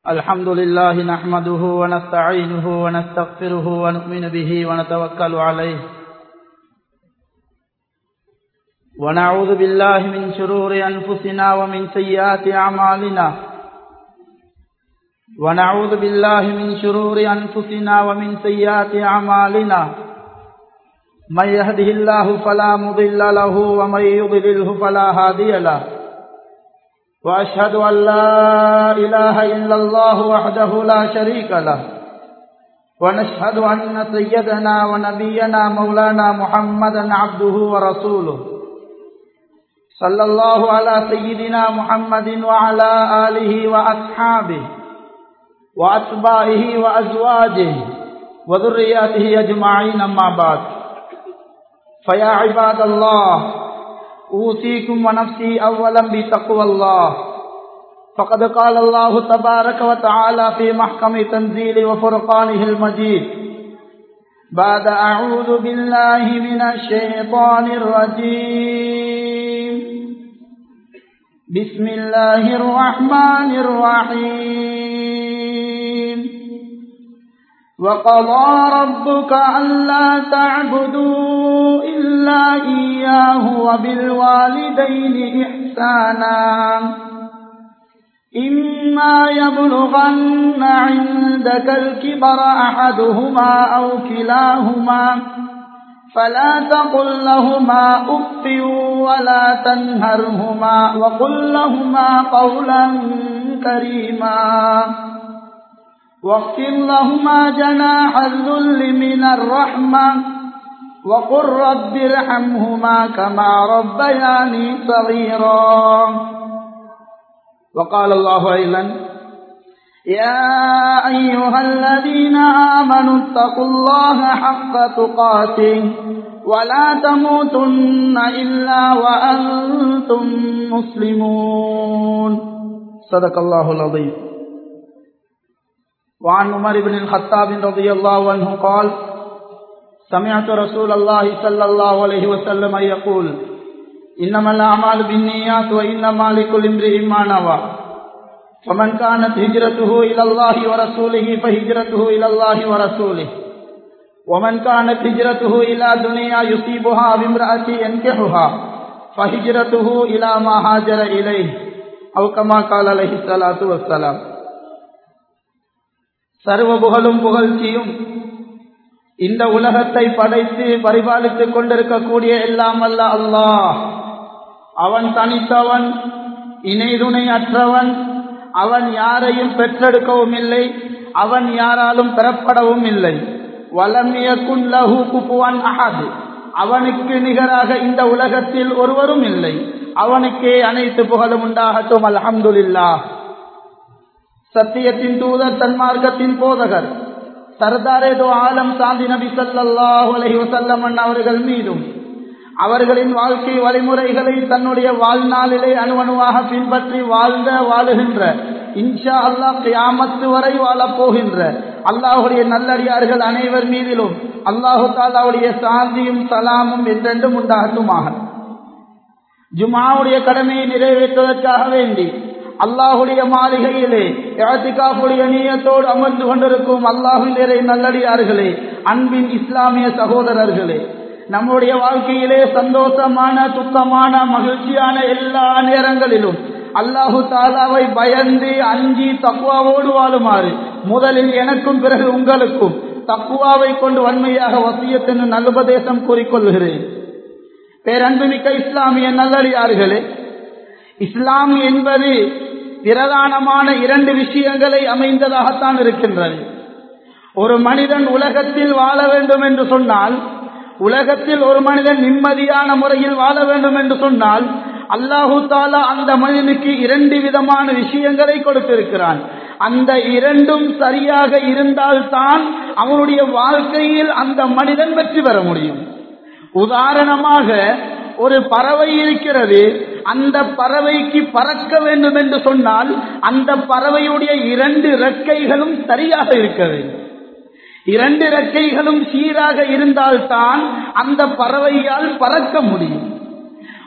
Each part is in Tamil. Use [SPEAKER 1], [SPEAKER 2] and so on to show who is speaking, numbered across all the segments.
[SPEAKER 1] الحمد لله نحمده ونستعينه ونستغفره ونؤمن به ونتوكل عليه ونعوذ بالله من شرور أنفسنا ومن سيئات أعمالنا ونعوذ بالله من شرور أنفسنا ومن سيئات أعمالنا من يهده الله فلا مضل له ومن يضلله فلا هادي له وأشهد أن لا إله إلا الله وحده لا شريك له ونشهد أن سيدنا ونبينا مولانا محمدا عبده ورسوله صلى الله على سيدنا محمد وعلى آله وأصحابه وأتباعه وأزواجه وذرياته أجمعين أما بعد فيا عباد الله أوصيكم ونفسي أولا بتقوى الله فقد قال الله تبارك وتعالى في محكم تنزيل وفرقانه المجيد بعد أعوذ بالله من الشيطان الرجيم بسم الله الرحمن الرحيم وقضى ربك ألا تعبدوا إلا إياه وبالوالدين إحسانا إما يبلغن عندك الكبر أحدهما أو كلاهما فلا تقل لهما أف ولا تنهرهما وقل لهما قولا كريما واغفر لهما جناح الذل من الرحمة وقل رب ارحمهما كما ربياني صغيرا وقال الله أيضا يا أيها الذين آمنوا اتقوا الله حق تقاته ولا تموتن إلا وأنتم مسلمون صدق الله العظيم وعن عمر بن الخطاب رضي الله عنه قال سمعت رسول الله صلى الله عليه وسلم يقول إنما الأعمال بالنيات وإنما لكل امرئ ما نوى فمن كانت هجرته إلى الله ورسوله فهجرته إلى الله ورسوله ومن كانت هجرته إلى دنيا يصيبها بامرأة ينكحها فهجرته إلى ما هاجر إليه أو كما قال عليه الصلاة والسلام சர்வ புகழும் புகழ்ச்சியும் இந்த உலகத்தை படைத்து பரிபாலித்துக் கொண்டிருக்கக்கூடிய எல்லாம் அல்ல அல்லாஹ் அவன் தனித்தவன் இணைதுணை அற்றவன் அவன் யாரையும் பெற்றெடுக்கவும் இல்லை அவன் யாராலும் பெறப்படவும் இல்லை வலமியக்குன் லஹு குப்புவன் அஹது அவனுக்கு நிகராக இந்த உலகத்தில் ஒருவரும் இல்லை அவனுக்கே அனைத்து புகழும் உண்டாகட்டும் அல்ஹம்துலில்லா சத்தியத்தின் தூதர் தன்மார்க்கத்தின் போதகர் சர்தாரே தோ ஆலம் சாந்தி நபி சல்லாஹூ அலஹி வசல்லம் அவர்கள் மீதும் அவர்களின் வாழ்க்கை வழிமுறைகளை தன்னுடைய வாழ்நாளிலே அணுவணுவாக பின்பற்றி வாழ்ந்த வாழுகின்ற இன்ஷா அல்லாஹ் கியாமத்து வரை வாழப் போகின்ற அல்லாஹுடைய நல்லடியார்கள் அனைவர் மீதிலும் அல்லாஹு தாலாவுடைய சாந்தியும் சலாமும் என்றென்றும் உண்டாகட்டுமாக ஜுமாவுடைய கடமையை நிறைவேற்றுவதற்காக வேண்டி அல்லாஹுடைய மாளிகையிலே யாத்திகாவுடைய நீயத்தோடு அமர்ந்து கொண்டிருக்கும் அல்லாஹுடைய நல்லடியார்களே அன்பின் இஸ்லாமிய சகோதரர்களே நம்முடைய வாழ்க்கையிலே சந்தோஷமான துக்கமான மகிழ்ச்சியான எல்லா நேரங்களிலும் அல்லாஹு தாலாவை பயந்து அஞ்சி தக்குவாவோடு வாழுமாறு முதலில் எனக்கும் பிறகு உங்களுக்கும் தக்குவாவை கொண்டு வன்மையாக வசியத்தின் நல்லுபதேசம் கூறிக்கொள்கிறேன் பேரன்புமிக்க இஸ்லாமிய நல்லடியார்களே இஸ்லாம் என்பது பிரதானமான இரண்டு விஷயங்களை அமைந்ததாகத்தான் இருக்கின்றது ஒரு மனிதன் உலகத்தில் வாழ வேண்டும் என்று சொன்னால் உலகத்தில் ஒரு மனிதன் நிம்மதியான முறையில் வாழ வேண்டும் என்று சொன்னால் அல்லாஹு தாலா அந்த மனிதனுக்கு இரண்டு விதமான விஷயங்களை கொடுத்திருக்கிறான் அந்த இரண்டும் சரியாக இருந்தால்தான் அவனுடைய வாழ்க்கையில் அந்த மனிதன் வெற்றி பெற முடியும் உதாரணமாக ஒரு பறவை இருக்கிறது அந்த பறவைக்கு பறக்க வேண்டும் என்று சொன்னால் அந்த பறவையுடைய இரண்டு ரெக்கைகளும் சரியாக இருக்க வேண்டும் இரண்டு ரெக்கைகளும் சீராக இருந்தால்தான் அந்த பறவையால் பறக்க முடியும்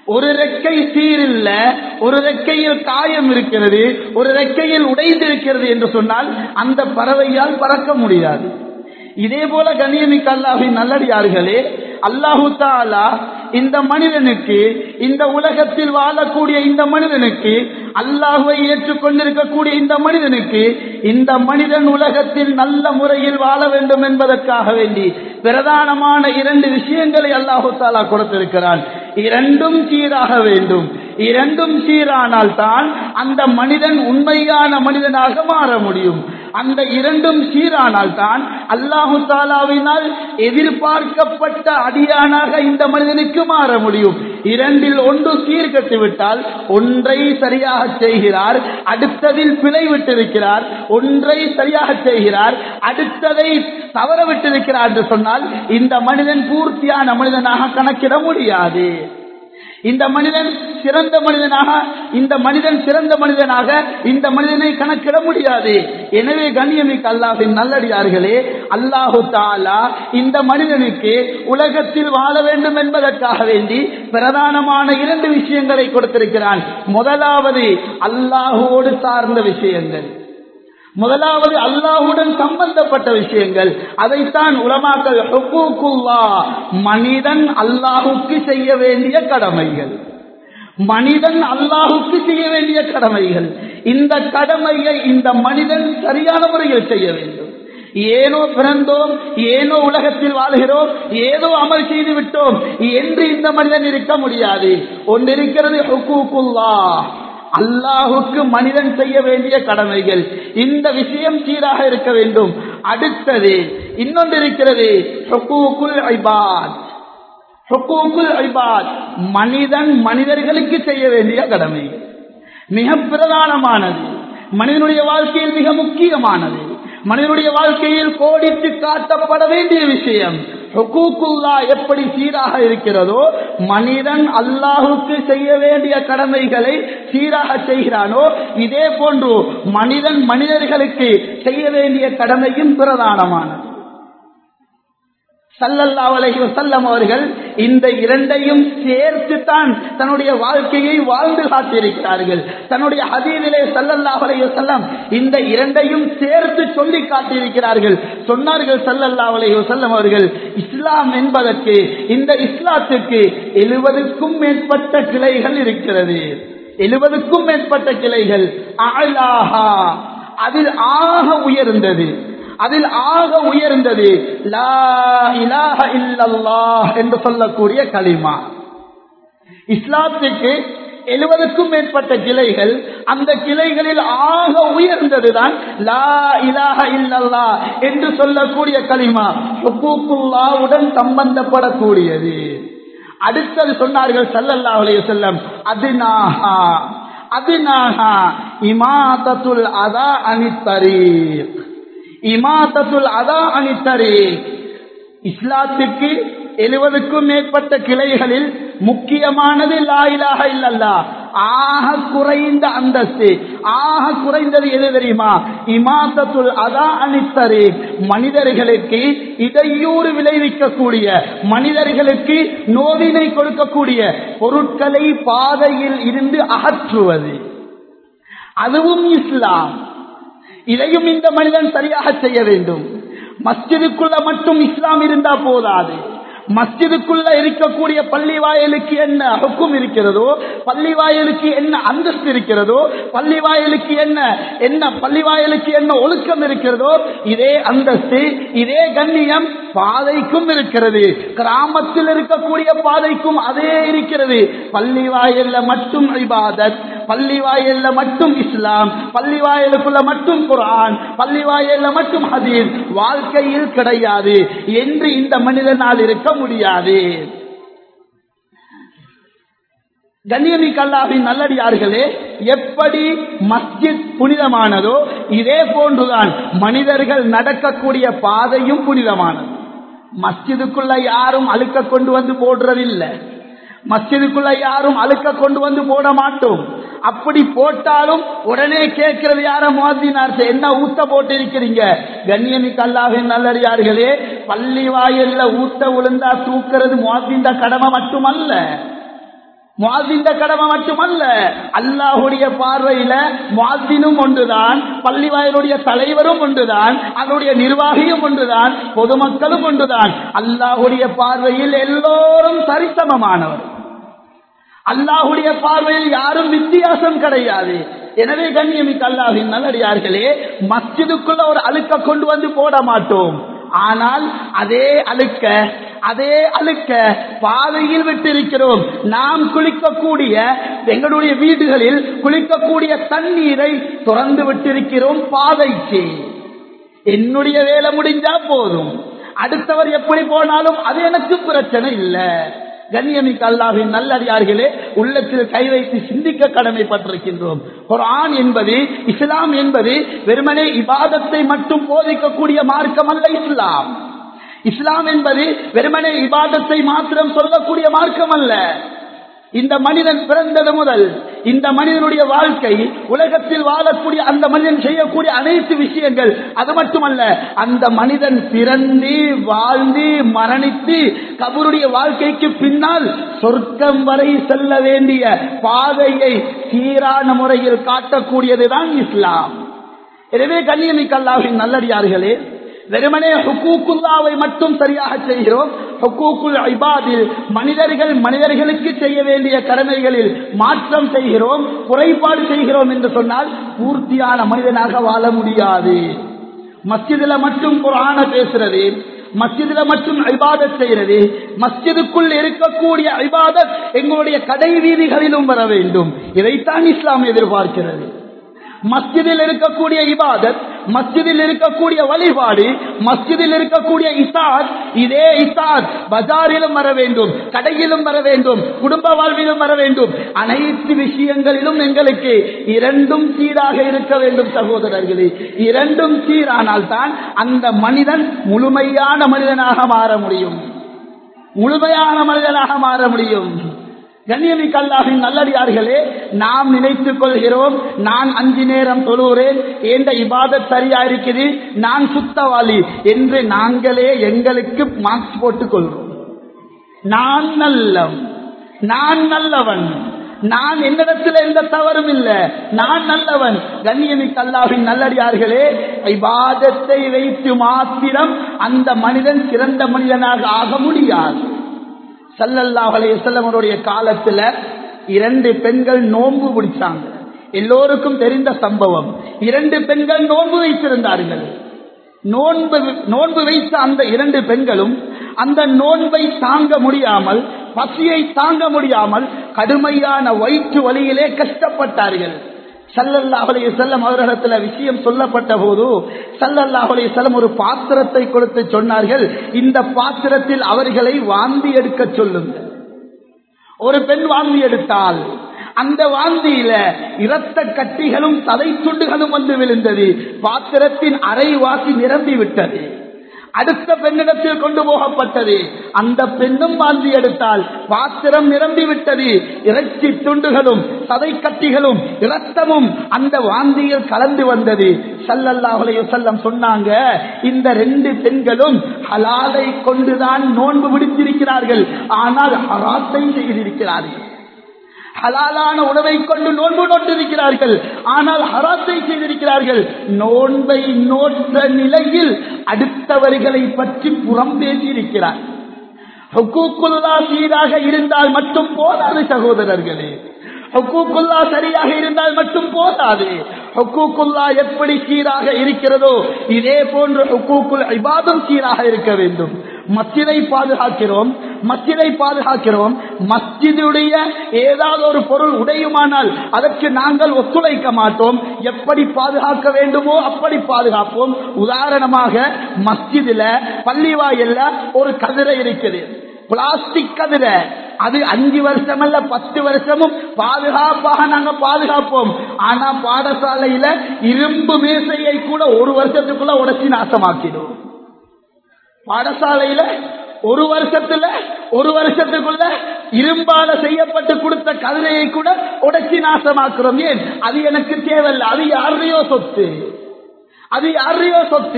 [SPEAKER 1] ஒரு ரெக்கை சீரில்ல ஒரு ரெக்கையில் காயம் இருக்கிறது ஒரு ரெக்கையில் உடைந்திருக்கிறது என்று சொன்னால் அந்த பறவையால் பறக்க முடியாது இதே போல கண்ணியமிக்க அல்லாஹின் நல்லடியார்களே அல்லாஹு தாலா இந்த மனிதனுக்கு இந்த உலகத்தில் வாழக்கூடிய இந்த மனிதனுக்கு அல்லாஹுவை ஏற்றுக்கொண்டிருக்கக்கூடிய இந்த மனிதனுக்கு இந்த மனிதன் உலகத்தில் நல்ல முறையில் வாழ வேண்டும் என்பதற்காக வேண்டி பிரதானமான இரண்டு விஷயங்களை அல்லாஹு தாலா கொடுத்திருக்கிறான் இரண்டும் சீராக வேண்டும் இரண்டும் சீரானால் தான் அந்த மனிதன் உண்மையான மனிதனாக மாற முடியும் அந்த இரண்டும் சீரானால் தான் அல்லாஹு தாலாவினால் எதிர்பார்க்கப்பட்ட அடியானாக இந்த மனிதனுக்கு மாற முடியும் இரண்டில் ஒன்று சீர்கட்டு விட்டால் ஒன்றை சரியாக செய்கிறார் அடுத்ததில் பிழை விட்டிருக்கிறார் ஒன்றை சரியாக செய்கிறார் அடுத்ததை தவற விட்டிருக்கிறார் என்று சொன்னால் இந்த மனிதன் பூர்த்தியான மனிதனாக கணக்கிட முடியாது இந்த மனிதன் சிறந்த மனிதனாக இந்த மனிதன் சிறந்த மனிதனாக இந்த மனிதனை கணக்கிட முடியாது எனவே கண்ணியமிக்க அல்லாஹின் நல்லடியார்களே அல்லாஹு தாலா இந்த மனிதனுக்கு உலகத்தில் வாழ வேண்டும் என்பதற்காக வேண்டி பிரதானமான இரண்டு விஷயங்களை கொடுத்திருக்கிறான் முதலாவது அல்லாஹுவோடு சார்ந்த விஷயங்கள் முதலாவது அல்லாஹுடன் சம்பந்தப்பட்ட விஷயங்கள் அதைத்தான் உலமாக்கள் மனிதன் அல்லாஹுக்கு செய்ய வேண்டிய கடமைகள் மனிதன் அல்லாஹுக்கு செய்ய வேண்டிய கடமைகள் இந்த கடமையை இந்த மனிதன் சரியான முறையில் செய்ய வேண்டும் ஏனோ பிறந்தோம் ஏனோ உலகத்தில் வாழ்கிறோம் ஏதோ அமல் செய்து விட்டோம் என்று இந்த மனிதன் இருக்க முடியாது ஒன்றிருக்கிறது ஹுக்கூக்குல்லா அல்லாஹுக்கு மனிதன் செய்ய வேண்டிய கடமைகள் இந்த விஷயம் சீராக இருக்க வேண்டும் அடுத்தது இன்னொன்று இருக்கிறது மனிதன் மனிதர்களுக்கு செய்ய வேண்டிய கடமை மிக பிரதானமானது மனிதனுடைய வாழ்க்கையில் மிக முக்கியமானது மனிதனுடைய வாழ்க்கையில் கோடிட்டு காட்டப்பட வேண்டிய விஷயம் ஹுக்கூக்குல்லா எப்படி சீராக இருக்கிறதோ மனிதன் அல்லாஹுக்கு செய்ய வேண்டிய கடமைகளை சீராக செய்கிறானோ இதே போன்று மனிதன் மனிதர்களுக்கு செய்ய வேண்டிய கடமையும் பிரதானமானது சல்லல்லா அலைஹி வசல்லம் அவர்கள் இந்த இரண்டையும் சேர்த்து தான் தன்னுடைய வாழ்க்கையை வாழ்ந்து காட்டியிருக்கிறார்கள் தன்னுடைய ஹதீதிலே சல்லல்லா அலைஹி வசல்லம் இந்த இரண்டையும் சேர்த்து சொல்லி காட்டியிருக்கிறார்கள் சொன்னார்கள் சல்லல்லா அலைஹி வசல்லம் அவர்கள் இஸ்லாம் என்பதற்கு இந்த இஸ்லாத்துக்கு எழுபதுக்கும் மேற்பட்ட கிளைகள் இருக்கிறது எழுபதுக்கும் மேற்பட்ட கிளைகள் அலாஹா அதில் ஆக உயர்ந்தது அதில் ஆக உயர்ந்தது லா இலாஹ இல்லல்லாஹ் என்று சொல்லக்கூடிய களிமா இஸ்லாத்துக்கு எழுபதுக்கும் மேற்பட்ட கிளைகள் அந்த கிளைகளில் ஆக உயர்ந்ததுதான் லா இலாஹ இல்லல்லா என்று சொல்லக்கூடிய களிமா ஹுக்கூக்குல்லாவுடன் சம்பந்தப்படக்கூடியது அடுத்தது சொன்னார்கள் சல்லல்லா அலைய செல்லம் அதுனாஹா அதுனாஹா இமாதத்துல் அதா அனித்தரீக் இமாதத்துல் அதா அனித்தரே இஸ்லாத்துக்கு எழுபதுக்கும் மேற்பட்ட கிளைகளில் முக்கியமானது லாயிலாக இல்லல்லா ஆக குறைந்த அந்தஸ்து ஆக குறைந்தது எது தெரியுமா இமாத்தத்துல் அதா அனித்தரே மனிதர்களுக்கு இடையூறு விளைவிக்கக்கூடிய மனிதர்களுக்கு நோவினை கொடுக்கக்கூடிய பொருட்களை பாதையில் இருந்து அகற்றுவது அதுவும் இஸ்லாம் இதையும் இந்த மனிதன் சரியாக செய்ய வேண்டும் மஸ்ஜிதுக்குள்ள மட்டும் இஸ்லாம் இருந்தா போதாது மஸ்ஜிதுக்குள்ள இருக்கக்கூடிய பள்ளி வாயலுக்கு என்ன ஹுக்கும் இருக்கிறதோ பள்ளி வாயலுக்கு என்ன அந்தஸ்து இருக்கிறதோ பள்ளி வாயலுக்கு என்ன என்ன பள்ளி வாயலுக்கு என்ன ஒழுக்கம் இருக்கிறதோ இதே அந்தஸ்து இதே கண்ணியம் பாதைக்கும் இருக்கிறது கிராமத்தில் இருக்கக்கூடிய பாதைக்கும் அதே இருக்கிறது பள்ளி வாயல்ல மட்டும் இபாதத் பள்ளி வாயல்ல மட்டும் இஸ்லாம் பள்ளி வாயலுக்குள்ள மட்டும் குரான் பள்ளி வாயல்ல மட்டும் ஹதீஸ் வாழ்க்கையில் கிடையாது என்று இந்த மனிதனால் இருக்க முடியாது கண்ணியமிக்க அல்லாவின் நல்லடியார்களே எப்படி மஸ்ஜித் புனிதமானதோ இதே போன்றுதான் மனிதர்கள் நடக்கக்கூடிய பாதையும் புனிதமானது மஸ்ஜிதுக்குள்ள யாரும் அழுக்க கொண்டு வந்து போடுறதில்லை மஸ்ஜிதுக்குள்ள யாரும் அழுக்க கொண்டு வந்து போட மாட்டோம் அப்படி போட்டாலும் உடனே கேட்கிறது யார மோதினார் என்ன ஊத்த போட்டு இருக்கிறீங்க கண்ணியமிக்க அல்லாவின் நல்லடியார்களே பள்ளி வாயில்ல ஊத்த விழுந்தா தூக்கிறது மோதிந்த கடமை மட்டுமல்ல முவாசிந்த கடமை மட்டுமல்ல அல்லாஹுடைய பார்வையில முவாசினும் ஒன்றுதான் பள்ளிவாயலுடைய தலைவரும் ஒன்றுதான் அதனுடைய நிர்வாகியும் ஒன்றுதான் பொதுமக்களும் ஒன்றுதான் அல்லாஹுடைய பார்வையில் எல்லோரும் சரிசமமானவர் அல்லாஹுடைய பார்வையில் யாரும் வித்தியாசம் கிடையாது எனவே கண்ணியமிக்க அல்லாஹின் நல்லடியார்களே மஸ்ஜிதுக்குள்ள ஒரு அழுக்க கொண்டு வந்து போட மாட்டோம் ஆனால் அதே அழுக்க அதே அழுக்க பாதையில் விட்டிருக்கிறோம் நாம் குளிக்கக்கூடிய எங்களுடைய வீடுகளில் குளிக்கக்கூடிய தண்ணீரை திறந்து விட்டிருக்கிறோம் பாதைக்கு என்னுடைய வேலை முடிஞ்சா போதும் அடுத்தவர் எப்படி போனாலும் அது எனக்கு பிரச்சனை இல்லை கண்ணியமிக்க அல்லாவின் நல்லடியார்களே உள்ளத்தில் கை வைத்து சிந்திக்க கடமைப்பட்டிருக்கின்றோம் ஒரு ஆண் என்பது இஸ்லாம் என்பது வெறுமனே இபாதத்தை மட்டும் போதிக்கக்கூடிய மார்க்கம் அல்ல இஸ்லாம் இஸ்லாம் என்பது வெறுமனே இபாதத்தை மாத்திரம் சொல்லக்கூடிய மார்க்கம் அல்ல இந்த மனிதன் பிறந்தது முதல் இந்த மனிதனுடைய வாழ்க்கை உலகத்தில் வாழக்கூடிய அந்த மனிதன் செய்யக்கூடிய அனைத்து விஷயங்கள் அது மட்டுமல்ல அந்த மனிதன் பிறந்து வாழ்ந்து மரணித்து கபருடைய வாழ்க்கைக்கு பின்னால் சொர்க்கம் வரை செல்ல வேண்டிய பாதையை சீரான முறையில் காட்டக்கூடியதுதான் இஸ்லாம் எனவே கண்ணியமிக்க அல்லாஹின் நல்லடியார்களே வெறுமனே ஹுக்கூக்குல்லாவை மட்டும் சரியாக செய்கிறோம் ஹுக்கூக்குல் ஐபாதில் மனிதர்கள் மனிதர்களுக்கு செய்ய வேண்டிய கடமைகளில் மாற்றம் செய்கிறோம் குறைபாடு செய்கிறோம் என்று சொன்னால் பூர்த்தியான மனிதனாக வாழ முடியாது மஸ்ஜிதுல மட்டும் குரான பேசுறது மஸ்ஜிதுல மட்டும் ஐபாதத் செய்கிறது மஸ்ஜிதுக்குள் இருக்கக்கூடிய ஐபாதத் எங்களுடைய கடை வீதிகளிலும் வர வேண்டும் இதைத்தான் இஸ்லாம் எதிர்பார்க்கிறது மஸ்ஜிதில் இருக்கக்கூடிய இபாதத் மஸ்ஜிதில் இருக்கக்கூடிய வழிபாடு மஸ்ஜிதில் இருக்கக்கூடிய இசாத் இதே இசாத் பஜாரிலும் வர வேண்டும் கடையிலும் வர வேண்டும் குடும்ப வாழ்விலும் வர வேண்டும் அனைத்து விஷயங்களிலும் எங்களுக்கு இரண்டும் சீராக இருக்க வேண்டும் சகோதரர்களே இரண்டும் சீரானால் தான் அந்த மனிதன் முழுமையான மனிதனாக மாற முடியும் முழுமையான மனிதனாக மாற முடியும் கண்ணியமிக்க அல்லாஹின் நல்லடியார்களே நாம் நினைத்துக் கொள்கிறோம் நான் அஞ்சு நேரம் தொழுகிறேன் என்ற இபாதத் சரியா இருக்குது நான் சுத்தவாளி என்று நாங்களே எங்களுக்கு மார்க்ஸ் போட்டுக் கொள்கிறோம் நான் நல்லம் நான் நல்லவன் நான் என்னிடத்தில் எந்த தவறும் இல்லை நான் நல்லவன் கண்ணியமிக்க அல்லாவின் நல்லடியார்களே இபாதத்தை வைத்து மாத்திரம் அந்த மனிதன் சிறந்த மனிதனாக ஆக முடியாது சல்லல்லாஹ் அலையுடைய காலத்துல இரண்டு பெண்கள் நோன்பு பிடிச்சாங்க எல்லோருக்கும் தெரிந்த சம்பவம் இரண்டு பெண்கள் நோன்பு வைத்திருந்தார்கள் நோன்பு நோன்பு வைத்த அந்த இரண்டு பெண்களும் அந்த நோன்பை தாங்க முடியாமல் பசியை தாங்க முடியாமல் கடுமையான வயிற்று வழியிலே கஷ்டப்பட்டார்கள் சல்லல்லாஹுலே செல்லம் அவர்களிடத்துல விஷயம் சொல்லப்பட்ட போது சல்லல்லாஹுலே செல்லம் ஒரு பாத்திரத்தை கொடுத்து சொன்னார்கள் இந்த பாத்திரத்தில் அவர்களை வாந்தி எடுக்க சொல்லுங்கள் ஒரு பெண் வாந்தி எடுத்தால் அந்த வாந்தியில இரத்த கட்டிகளும் தலை துண்டுகளும் வந்து விழுந்தது பாத்திரத்தின் அரைவாசி நிரம்பி விட்டது அடுத்த பெண்ணிடத்தில் கொண்டு போகப்பட்டது அந்த பெண்ணும் வாந்தி எடுத்தால் பாத்திரம் நிரம்பி விட்டது இறைச்சி துண்டுகளும் சதை கட்டிகளும் இரத்தமும் அந்த வாந்தியில் கலந்து வந்தது சல்லல்லாஹுலைய செல்லம் சொன்னாங்க இந்த ரெண்டு பெண்களும் ஹலாலை கொண்டுதான் நோன்பு விடுத்திருக்கிறார்கள் ஆனால் ஹராத்தை செய்திருக்கிறார்கள் ஹலாலான உணவை கொண்டு நோன்பு நோட்டிருக்கிறார்கள் ஆனால் ஹராத்தை செய்திருக்கிறார்கள் நோன்பை நோற்ற நிலையில் அடுத்தவர்களை பற்றி புறம் பேசியிருக்கிறார் சீராக இருந்தால் மட்டும் போதாது சகோதரர்களே ஹொக்கூக்குல்லா சரியாக இருந்தால் மட்டும் போதாது ஹொக்கூக்குல்லா எப்படி சீராக இருக்கிறதோ இதே போன்று ஹொக்கூக்குல் இபாதும் சீராக இருக்க வேண்டும் மஸ்ஜிதை பாதுகாக்கிறோம் மஸ்ஜிதை பாதுகாக்கிறோம் மஸ்ஜிதுடைய ஏதாவது ஒரு பொருள் உடையுமானால் அதற்கு நாங்கள் ஒத்துழைக்க மாட்டோம் எப்படி பாதுகாக்க வேண்டுமோ அப்படி பாதுகாப்போம் உதாரணமாக மஸ்ஜிதுல பள்ளிவாயல்ல ஒரு கதிரை இருக்குது பிளாஸ்டிக் கதிரை அது அஞ்சு வருஷம் அல்ல பத்து வருஷமும் பாதுகாப்பாக நாங்க பாதுகாப்போம் ஆனா பாடசாலையில இரும்பு மேசையை கூட ஒரு வருஷத்துக்குள்ள உடச்சி நாசமாக்கிடும் பாடசாலையில ஒரு வருஷத்துல ஒரு வருஷத்துக்குள்ள இரும்பால செய்யப்பட்டு கொடுத்த கதிரையை கூட உடைச்சி நாசமாக்குறோம் ஏன் அது எனக்கு தேவையில்லை அது யாரையோ சொத்து அது யாரையோ சொத்து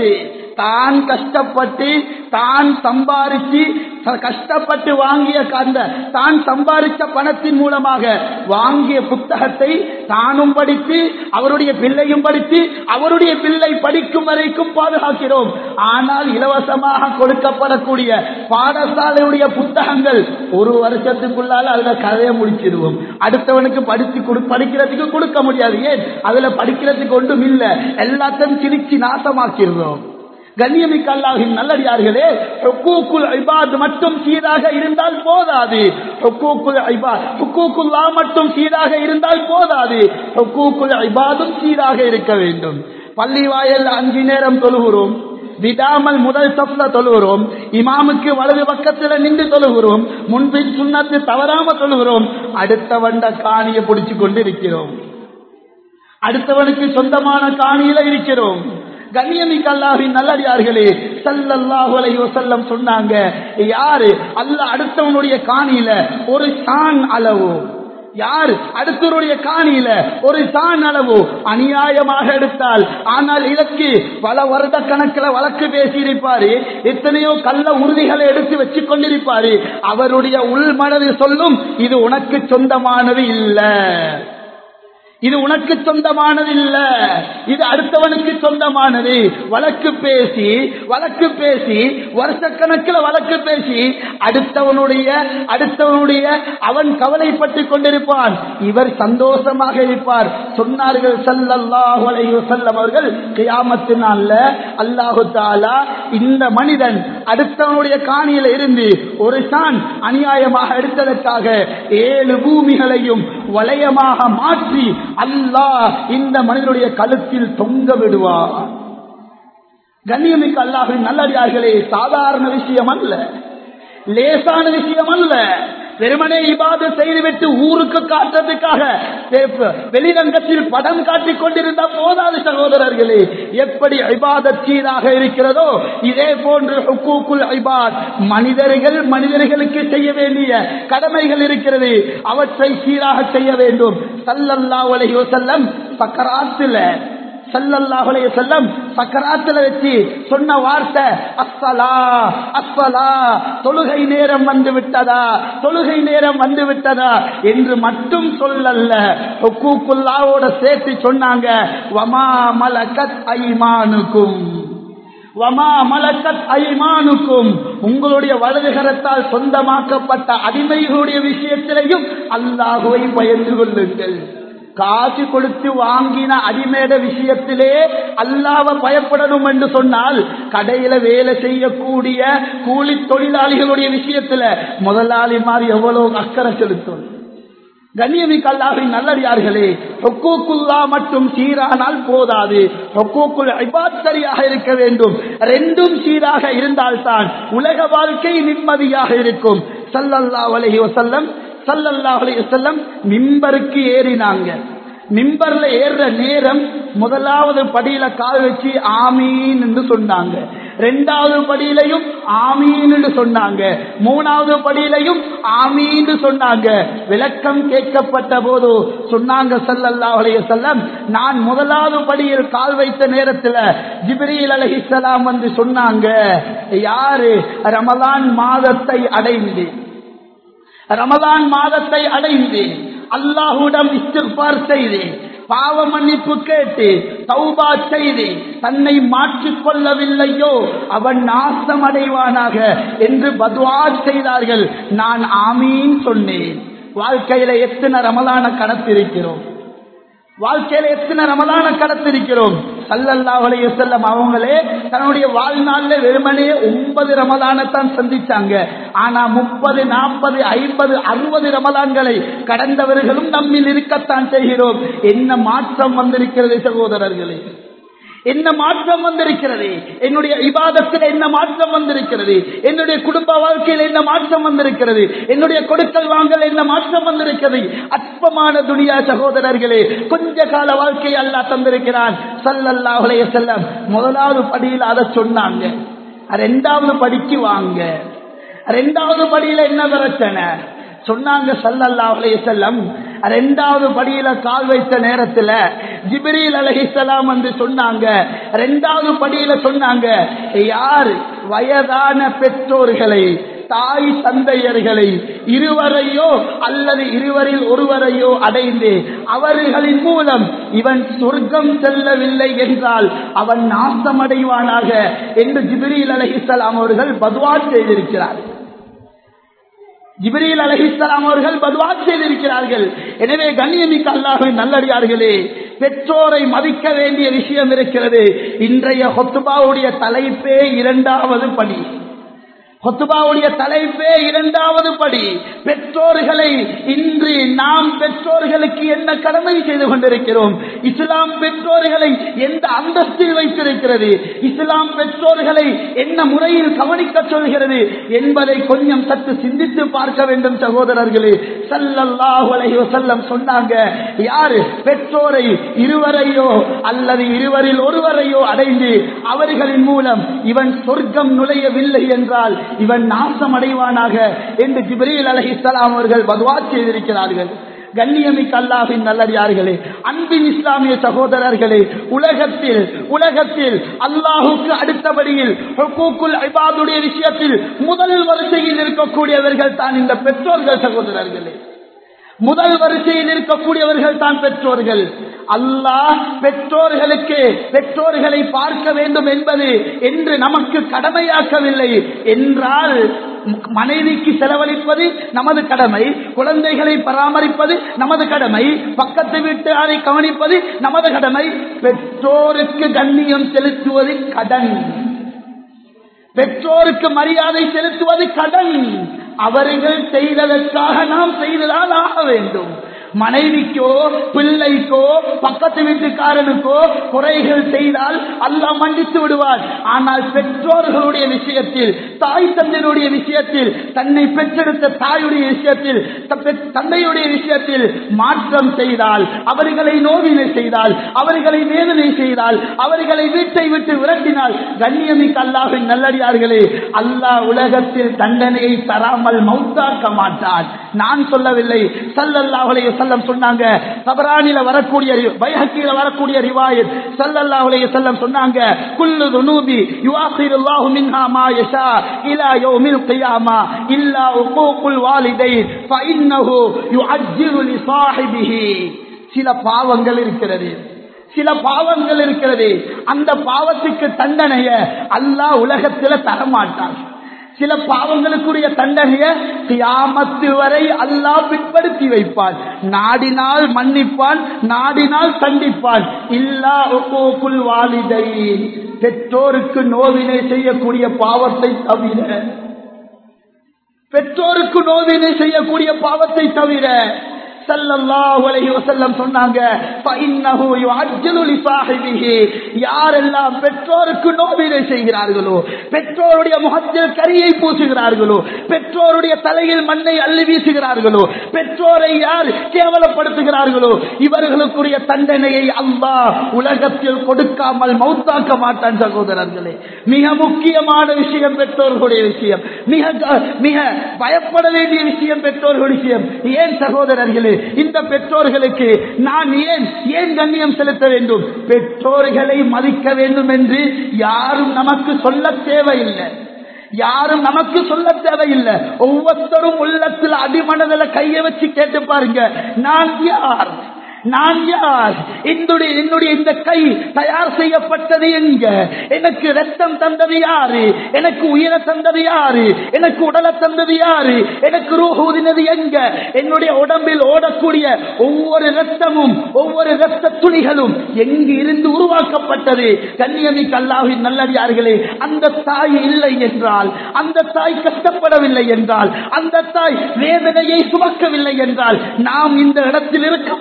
[SPEAKER 1] தான் கஷ்டப்பட்டு தான் சம்பாரிச்சு த- கஷ்டப்பட்டு வாங்கிய அந்த தான் சம்பாதிச்ச பணத்தின் மூலமாக வாங்கிய புத்தகத்தை தானும் படித்து அவருடைய பிள்ளையும் படித்து அவருடைய பிள்ளை படிக்கும் வரைக்கும் பாதுகாக்கிறோம் ஆனால் இலவசமாக கொடுக்கப்படக்கூடிய பாடசாலையுடைய புத்தகங்கள் ஒரு வருஷத்துக்குள்ளால அதுல கதையை முடிச்சிடுவோம் அடுத்தவனுக்கு படித்து கொடு- படிக்கிறதுக்கு கொடுக்க முடியாது ஏன் அதுல படிக்கிறதுக்கு ஒன்றும் இல்ல எல்லாத்தையும் கிழிச்சு நாசமாக்கிடுறோம் கண்ணியமிக்க அல்லாஹின் நல்லடியார்களே ஹுக்கூக்குல் இபாத் மட்டும் சீராக இருந்தால் போதாது ஹுக்கூக்குல் இபாத் ஹுக்கூக்குல்லா மட்டும் சீராக இருந்தால் போதாது ஹுக்கூக்குல் இபாதும் சீராக இருக்க வேண்டும் பள்ளி வாயல் அஞ்சு நேரம் தொழுகிறோம் விடாமல் முதல் சப்ல தொழுகிறோம் இமாமுக்கு வலது பக்கத்துல நின்று தொழுகிறோம் முன்பின் சுண்ணத்து தவறாம தொழுகிறோம் அடுத்த வண்ட காணியை பிடிச்சு கொண்டு இருக்கிறோம் அடுத்தவனுக்கு சொந்தமான காணியில இருக்கிறோம் கண்ணியமிக்க அல்லாஹின் நல்லடியார்களே ஸல்லல்லாஹு அலைஹி வஸல்லம் சொன்னாங்க யாரு அல்லாஹ் அடுத்தவனுடைய காணியில ஒரு சான் அளவு யார் அடுத்தவருடைய காணியில ஒரு சான் அளவு அநியாயமாக எடுத்தால் ஆனால் இதற்கு பல வருட கணக்கில் வழக்கு பேசியிருப்பாரு எத்தனையோ கள்ள உறுதிகளை எடுத்து வச்சு கொண்டிருப்பாரு அவருடைய உள்மனது சொல்லும் இது உனக்கு சொந்தமானது இல்லை இது உனக்கு சொந்தமானது இல்ல இது அடுத்தவனுக்கு சொந்தமானது வழக்கு பேசி வழக்கு பேசி வருஷக்கணக்கில் வழக்கு பேசி அடுத்தவனுடைய அடுத்தவனுடைய அவன் கவலைப்பட்டுக் கொண்டிருப்பான் இவர் சந்தோஷமாக இருப்பார் சொன்னார்கள் ஸல்லல்லாஹு அலைஹி வஸல்லம் அவர்கள் கியாமத்தினால அல்லாஹு தாலா இந்த மனிதன் அடுத்தவனுடைய காணியில இருந்து ஒரு சான் அநியாயமாக எடுத்ததற்காக ஏழு பூமிகளையும் வளையமாக மாற்றி அல்லாஹ் இந்த மனிதனுடைய கழுத்தில் தொங்க விடுவார் கண்ணியமிக்க அல்லாஹின் நல்லடியார்களே சாதாரண விஷயம் அல்ல லேசான விஷயம் அல்ல வெறுமனே இபாது செய்துவிட்டு ஊருக்கு காட்டுறதுக்காக வெளிரங்கத்தில் படம் காட்டிக் கொண்டிருந்த போதாது சகோதரர்களே எப்படி ஐபாதத் சீராக இருக்கிறதோ இதே போன்று ஹுக்கூக்குல் ஐபாத் மனிதர்கள் மனிதர்களுக்கு செய்ய வேண்டிய கடமைகள் இருக்கிறது அவற்றை சீராக செய்ய வேண்டும் சல்லல்லாஹு அலைஹி வஸல்லம் சக்கராத்துல சல்லல்லாஹு அலைஹி வஸல்லம் சக்கராத்துல வச்சு சொன்ன வார்த்தை அஸ்ஸலா அஸ்ஸலா தொழுகை நேரம் வந்து விட்டதா தொழுகை நேரம் வந்து விட்டதா என்று மட்டும் சொல்லல்ல ஹுக்கூக்குல்லாவோட சேர்த்து சொன்னாங்க வமா மலகத் ஐமானுக்கும் வமா மலக்கத் ஐமானுக்கும் உங்களுடைய வலதுகரத்தால் சொந்தமாக்கப்பட்ட அடிமைகளுடைய விஷயத்திலையும் அல்லாஹுவை பயந்து கொள்ளுங்கள் காசு கொடுத்து வாங்கின அடிமேட விஷயத்திலே அல்லாவ பயப்படணும் என்று சொன்னால் கடையில வேலை செய்யக்கூடிய கூலி தொழிலாளிகளுடைய விஷயத்துல முதலாளிமார் எவ்வளவு அக்கறை செலுத்தும் கண்ணியமிக்க அல்லாஹின் நல்லடியார்களே ஹொக்கூக்குல்லா மட்டும் சீரானால் போதாது ஹொக்கூக்குல் இபாத் சரியாக இருக்க வேண்டும் ரெண்டும் சீராக இருந்தால்தான் உலக வாழ்க்கை நிம்மதியாக இருக்கும் சல்லல்லா அலைஹி வசல்லம் சல்லல்லா அலைஹி வஸல்லம் மிம்பருக்கு ஏறினாங்க மிம்பர்ல ஏறுற நேரம் முதலாவது படியில கால் வச்சு ஆமீன் என்று சொன்னாங்க ரெண்டாவது படியிலையும் ஆமீன் என்று சொன்னாங்க மூணாவது படியிலையும் ஆமீன் சொன்னாங்க விளக்கம் கேட்கப்பட்ட போது சொன்னாங்க சல்லல்லாஹு அலைஹி வஸல்லம் நான் முதலாவது படியில் கால் வைத்த நேரத்துல ஜிப்ரீல் அலைஹிஸ்ஸலாம் வந்து சொன்னாங்க யாரு ரமலான் மாதத்தை அடைந்து ரமலான் மாதத்தை அடைந்து அல்லாஹுடன் இஸ்திஃபார் செய்து பாவ மன்னிப்பு கேட்டு தௌபா செய்து தன்னை மாற்றிக் கொள்ளவில்லையோ அவன் நாசம் அடைவானாக என்று பத்வா செய்தார்கள் நான் ஆமீன் சொன்னேன் வாழ்க்கையில எத்தனை ரமலான கடத்திருக்கிறோம் வாழ்க்கையில எத்தனை ரமலான கடத்திருக்கிறோம் சல்லல்லாஹு அலைஹி வஸல்லம் அவங்களே தன்னுடைய வாழ்நாள்ல வெறுமனே ஒன்பது ரமலானத்தான் சந்திச்சாங்க ஆனா முப்பது நாற்பது ஐம்பது அறுபது ரமலான்களை கடந்தவர்களும் நம்மில் இருக்கத்தான் செய்கிறோம் என்ன மாற்றம் வந்திருக்கிறது சகோதரர்களே என்ன மாற்றம் வந்திருக்கிறது என்னுடைய இபாதத்தில் என்ன மாற்றம் வந்திருக்கிறது என்னுடைய குடும்ப வாழ்க்கையில் என்ன மாற்றம் வந்திருக்கிறது என்னுடைய கொடுக்கல் வாங்கல் என்ன மாற்றம் வந்திருக்கிறது அற்பமான துனியா சகோதரர்களே கொஞ்ச கால வாழ்க்கை அல்லாஹ் தந்திருக்கிறான் சல்லல்லாஹுலைய செல்லம் முதலாவது படியில் அதை சொன்னாங்க ரெண்டாவது படிக்கு வாங்க ரெண்டாவது படியில என்ன பிரச்சனை சொன்னாங்க சல்லல்லாஹுலைய செல்லம் ரெண்டாவது படியில கால் வைத்த நேரத்துல ஜிப்ரீல் அலைஹிஸ்ஸலாம் வந்து சொன்னாங்க ரெண்டாவது படியில சொன்னாங்க யார் வயதான பெற்றோர்களை தாய் தந்தையர்களை இருவரையோ அல்லது இருவரில் ஒருவரையோ அடைந்து அவர்களின் மூலம் இவன் சொர்க்கம் செல்லவில்லை என்றால் அவன் நாசமடைவானாக என்று ஜிப்ரீல் அலைஹிஸ்ஸலாம் அவர்கள் பதுவா செய்திருக்கிறார் ஜிப்ரீல் அலைஹிஸ்ஸலாம் அவர்கள் பதுவா செய்திருக்கிறார்கள் எனவே கண்ணியமிக்க அல்லாஹின் நல்லடியார்களே பெற்றோரை மதிக்க வேண்டிய விஷயம் இருக்கிறது இன்றைய ஹொத்துபாவுடைய தலைப்பே இரண்டாவது படி கொத்துபாவுடைய தலைப்பே இரண்டாவது படி பெற்றோர்களை இன்று நாம் பெற்றோர்களுக்கு என்ன கடமை செய்து கொண்டிருக்கிறோம் இஸ்லாம் பெற்றோர்களை எந்த அந்தஸ்தில் வைத்திருக்கிறது இஸ்லாம் பெற்றோர்களை என்ன முறையில் கவனிக்க சொல்கிறது என்பதை கொஞ்சம் சற்று சிந்தித்து பார்க்க வேண்டும் சகோதரர்களே சல்லல்லாஹு அலைஹி வஸல்லம் சொன்னாங்க யாரு பெற்றோரை இருவரையோ அல்லது இருவரில் ஒருவரையோ அடைந்து அவர்களின் மூலம் இவன் சொர்க்கம் நுழையவில்லை என்றால் இவன் நாசம் அடைவானாக என்று ஜிப்ரீல் அலைஹிஸ்ஸலாம் அவர்கள் பதுவா செய்திருக்கிறார்கள் கண்ணியமிக்க அல்லாஹின் நல்லடியார்களே அன்பின் இஸ்லாமிய சகோதரர்களே உலகத்தில் உலகத்தில் அல்லாஹுக்கு அடுத்தபடியில் ஹுக்கூக்குல் இபாதுடைய விஷயத்தில் முதல் வரிசையில் இருக்கக்கூடியவர்கள் தான் இந்த பெற்றோர்கள் சகோதரர்களே முதல் வரிசையில் இருக்கக்கூடியவர்கள் தான் பெற்றோர்கள் அல்லாஹ் பெற்றோர்களுக்கு பெற்றோர்களை பார்க்க வேண்டும் என்பது என்று நமக்கு கடமையாக்கவில்லை என்றால் மனைவிக்கு செலவழிப்பது நமது கடமை குழந்தைகளை பராமரிப்பது நமது கடமை பக்கத்து வீட்டாரை கவனிப்பது நமது கடமை பெற்றோருக்கு கண்ணியம் செலுத்துவது கடன் பெற்றோருக்கு மரியாதை செலுத்துவது கடன் அவர்கள் செய்ததற்காக நாம் செய்ததால் ஆக வேண்டும் மனைவிக்கோ பிள்ளைக்கோ பக்கத்து வீட்டுக்காரனுக்கோ குறைகள் செய்தால் அல்லாஹ் மன்னித்து விடுவார் ஆனால் பெற்றோர்களுடைய விஷயத்தில் தாய் தந்தையுடைய விஷயத்தில் தன்னை பெற்றெடுத்த தாயுடைய விஷயத்தில் தந்தையுடைய விஷயத்தில் மாற்றம் செய்தால் அவர்களை நோவினை செய்தால் அவர்களை வேதனை செய்தால் அவர்களை வீட்டை விட்டு விரட்டினால் கண்ணியமிக்க அல்லாஹின் நல்லடியார்களே அல்லாஹ் உலகத்தில் தண்டனையை தராமல் மௌத்தாக்க மாட்டான் நான் சொல்லவில்லை சல்லல்லாஹுடைய செல்லம் சொன்னாங்க சபரானில வரக்கூடிய பைஹக்கில வரக்கூடிய ரிவாயத் ஸல்லல்லாஹு அலைஹி வஸல்லம் சொன்னாங்க குல்லு துனூபி யுஆഖിറുல்லாஹு மின்ஹா மா யஷா இலா யௌமில் கியாமா இல்லா உகூகுல் வாலிதைன் ஃபஇன்னஹு யுஅஜ்ஜிரு லி ஸாஹிபிஹி சில பாவங்கள் இருக்கிறது சில பாவங்கள் இருக்கிறது அந்த பாவத்துக்கு தண்டனைய அல்லாஹ் உலகத்துல தரமாட்டான் சில பாவங்களுக்குரிய தண்டனைய கியாமத்து வரை அல்லாஹ் பிற்படுத்தி வைப்பான் நாடினால் மன்னிப்பான் நாடினால் தண்டிப்பான் இல்லா ஒப்போக்குள் வாலிதை பெற்றோருக்கு நோவினை செய்யக்கூடிய பாவத்தை தவிர பெற்றோருக்கு நோவினை செய்யக்கூடிய பாவத்தை தவிர ஸல்லல்லாஹு அலைஹி வஸல்லம் சொன்னாங்க ஃபஇன்னஹு யுஅஜ்ஜலு லிசாஹிபிஹி யாரெல்லாம் பெற்றோருக்கு நோவினை செய்கிறார்களோ பெற்றோருடைய முகத்தில் கரியை பூசுகிறார்களோ பெற்றோருடைய தலையில் மண்ணை அள்ளி வீசுகிறார்களோ பெற்றோரை யார் கேவலப்படுத்துகிறார்களோ இவர்களுக்குரிய தண்டனையை அல்லாஹ் உலகத்தில் கொடுக்காமல் மௌத்தாக்க மாட்டான் சகோதரர்களே மிக முக்கியமான விஷயம் பெற்றோர்களுடைய விஷயம் மிக மிக பயப்பட வேண்டிய விஷயம் பெற்றோர்களுடைய விஷயம் ஏன் சகோதரர்களே இந்த பெற்றோர்களுக்கு நான் ஏன் ஏன் கண்ணியம் செலுத்த வேண்டும் பெற்றோர்களை மதிக்க வேண்டும் என்று யாரும் நமக்கு சொல்ல தேவையில்லை யாரும் நமக்கு சொல்ல தேவையில்லை ஒவ்வொருத்தரும் உள்ளத்தில் அடிமனதில் கையை வச்சு கேட்டு பாருங்க நான் யார் நான் யார் என்னுடைய என்னுடைய இந்த கை தயார் செய்யப்பட்டது எங்க எனக்கு ரத்தம் தந்தது யாரு எனக்கு உயிரை தந்தது யாரு எனக்கு உடலை தந்தது யாரு எனக்கு ரூஹூதினது எங்க என்னுடைய உடம்பில் ஓடக்கூடிய ஒவ்வொரு ரத்தமும் ஒவ்வொரு ரத்த துளிகளும் எங்கு இருந்து உருவாக்கப்பட்டது கன்னியமிக்கு அல்லாஹின் நல்லடியார்களே அந்த தாய் இல்லை என்றால் அந்த தாய் கஷ்டப்படவில்லை என்றால் அந்த தாய் வேதனையை சுமக்கவில்லை என்றால் நாம் இந்த இடத்தில் இருக்க முடியுமா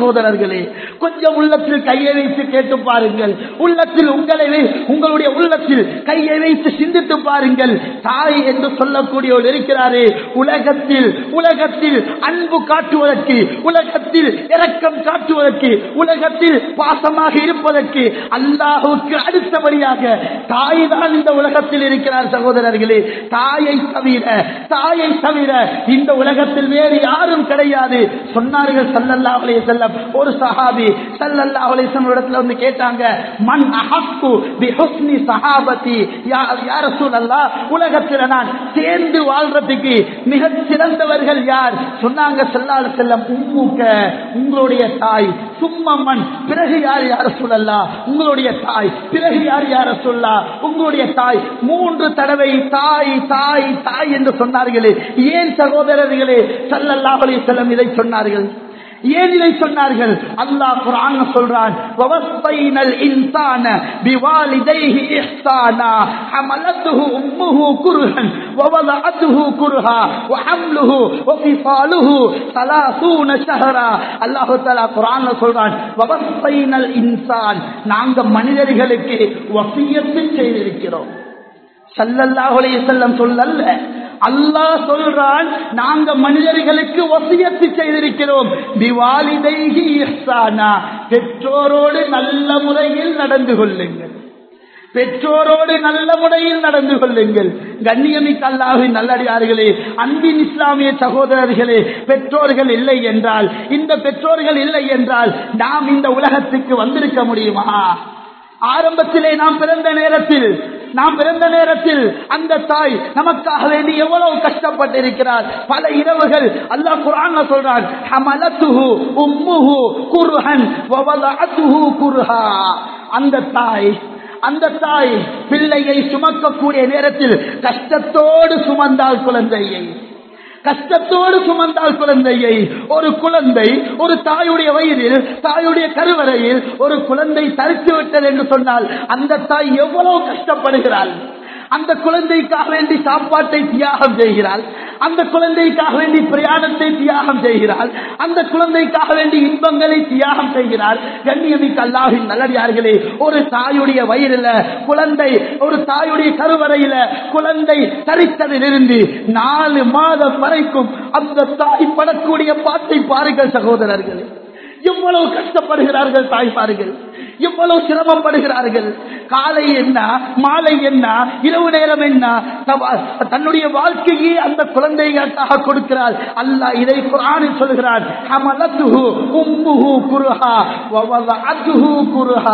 [SPEAKER 1] சகோதரர்களே கொஞ்சம் உள்ளத்தில் கையை வைத்து கேட்டு பாருங்கள் உள்ளத்தில் உங்களை வை- உங்களுடைய உள்ளத்தில் கையை வைத்து சிந்தித்து பாருங்கள் தாய் என்று சொல்லக்கூடியவர் இருக்கிறாரே உலகத்தில் உலகத்தில் அன்பு காட்டுவதற்கு உலகத்தில் இரக்கம் காட்டுவதற்கு உலகத்தில் பாசமாக இருப்பதற்கு அல்லாஹுக்கு அடுத்தபடியாக தாய் தான் இந்த உலகத்தில் இருக்கிறார் சகோதரர்களே தாயை தவிர தாயை தவிர இந்த உலகத்தில் வேறு யாரும் கிடையாது சொன்னார்கள் சல்லல்லா அலைஹி செல்லம் ஒரு சஹாபி சல்லல்லா அலைஹி இடத்துல வந்து கேட்டாங்க மன் அஹக்கு பி ஹுஸ்னி சஹாபதி யா யா ரசூலல்லாஹ் உலகத்தில் நான் சேர்ந்து வாழ்றதுக்கு மிக சிறந்தவர்கள் யார் சொன்னாங்க சல்லல்லாஹு அலைஹி செல்லம் உம்முக்க உங்களுடைய தாய் சும்மம்மன் பிறகு யார் யார சொல்லலாம் உங்களுடைய தாய் பிறகு யார் யார சொல்லா உங்களுடைய தாய் மூன்று தடவை தாய் தாய் தாய் என்று சொன்னார்களே ஏன் சகோதரர்களே சல்லல்லாஹு அலைஹி வஸல்லம் இதை சொன்னார்கள் ஏன் இதை சொன்னார்கள் அல்லாஹ் குர்ஆன் சொல்றான் வவஸ்தைனல் இன்சான பிவாலிதைஹி இஹ்சானா ஹமலத்துஹு உம்முஹு குர்ஹன் வவதஅத்துஹு குர்ஹா வஹம்லுஹு வஃபிசாலுஹு 30 ஷஹரா அல்லாஹ் தஆலா குர்ஆன்ல சொல்றான் வவஸ்தைனல் இன்சான் நாங்க மனிதர்களுக்கு வசியத்து செய்திருக்கிறோம் சல்லல்லாஹு அலைஹி வஸல்லம் சொல்லல்ல அல்லாஹ் சொல்றான் நாங்க மனிதர்களுக்கு வசியத்து செய்திருக்கிறோம் பிவாலிதைஹி இஹ்சானா பெற்றோரோடு நல்ல முறையில் நடந்து கொள்ளுங்கள் பெற்றோரோடு நல்ல முறையில் நடந்து கொள்ளுங்கள் கண்ணியமிக்க அல்லாஹின் நல்லடியார்களே அன்பின் இஸ்லாமிய சகோதரர்களே பெற்றோர்கள் இல்லை என்றால் இந்த பெற்றோர்கள் இல்லை என்றால் நாம் இந்த உலகத்துக்கு வந்திருக்க முடியுமா ஆரம்பத்திலே நாம் பிறந்த நேரத்தில் நாம் பிறந்த நேரத்தில் அந்த தாய் நமக்காக வேண்டி எவ்வளவு கஷ்டப்பட்டிருக்கிறார் பல இரவுகள் அல்லாஹ் குர்ஆன்ல சொல்றான் ஹமலத்துஹு உம்முஹு குர்ஹன் வவதஅத்துஹு குர்ஹா அந்த தாய் அந்த தாய் பிள்ளையை சுமக்கக்கூடிய நேரத்தில் கஷ்டத்தோடு சுமந்தால் குழந்தையை கஷ்டத்தோடு சுமந்தால் குழந்தையை ஒரு குழந்தை ஒரு தாயுடைய வயிறில் தாயுடைய கருவறையில் ஒரு குழந்தை தரித்து விட்டது என்று சொன்னால் அந்த தாய் எவ்வளவு கஷ்டப்படுகிறாள் அந்த குழந்தைக்காக வேண்டி சாப்பாட்டை தியாகம் செய்கிறாள் அந்த குழந்தைக்காக வேண்டி பிரயாணத்தை தியாகம் செய்கிறாள் அந்த குழந்தைக்காக வேண்டி இன்பங்களை தியாகம் செய்கிறாள் கண்ணியமிக்க அல்லாஹின் நல்லடியார்களே ஒரு தாயுடைய வயிறில குழந்தை ஒரு தாயுடைய கருவறையில குழந்தை தரித்ததிலிருந்து நாலு மாதம் வரைக்கும் அந்த தாய் படக்கூடிய பாட்டை பாருங்கள் சகோதரர்களே எவ்வளவு கஷ்டப்படுகிறார்கள் தாய்மார்கள் எவ்வளவு சிரமப்படுகிறார்கள் காலை என்ன மாலை என்ன இரவு நேரம் என்ன தவ- தன்னுடைய வாழ்க்கையே அந்த குழந்தைகளுக்காக கொடுக்கிறார் அல்லாஹ் இதை குரானில் சொல்கிறார் ஹமலத்துஹு உம்முஹு குருஹா வவதஅத்துஹு குருஹா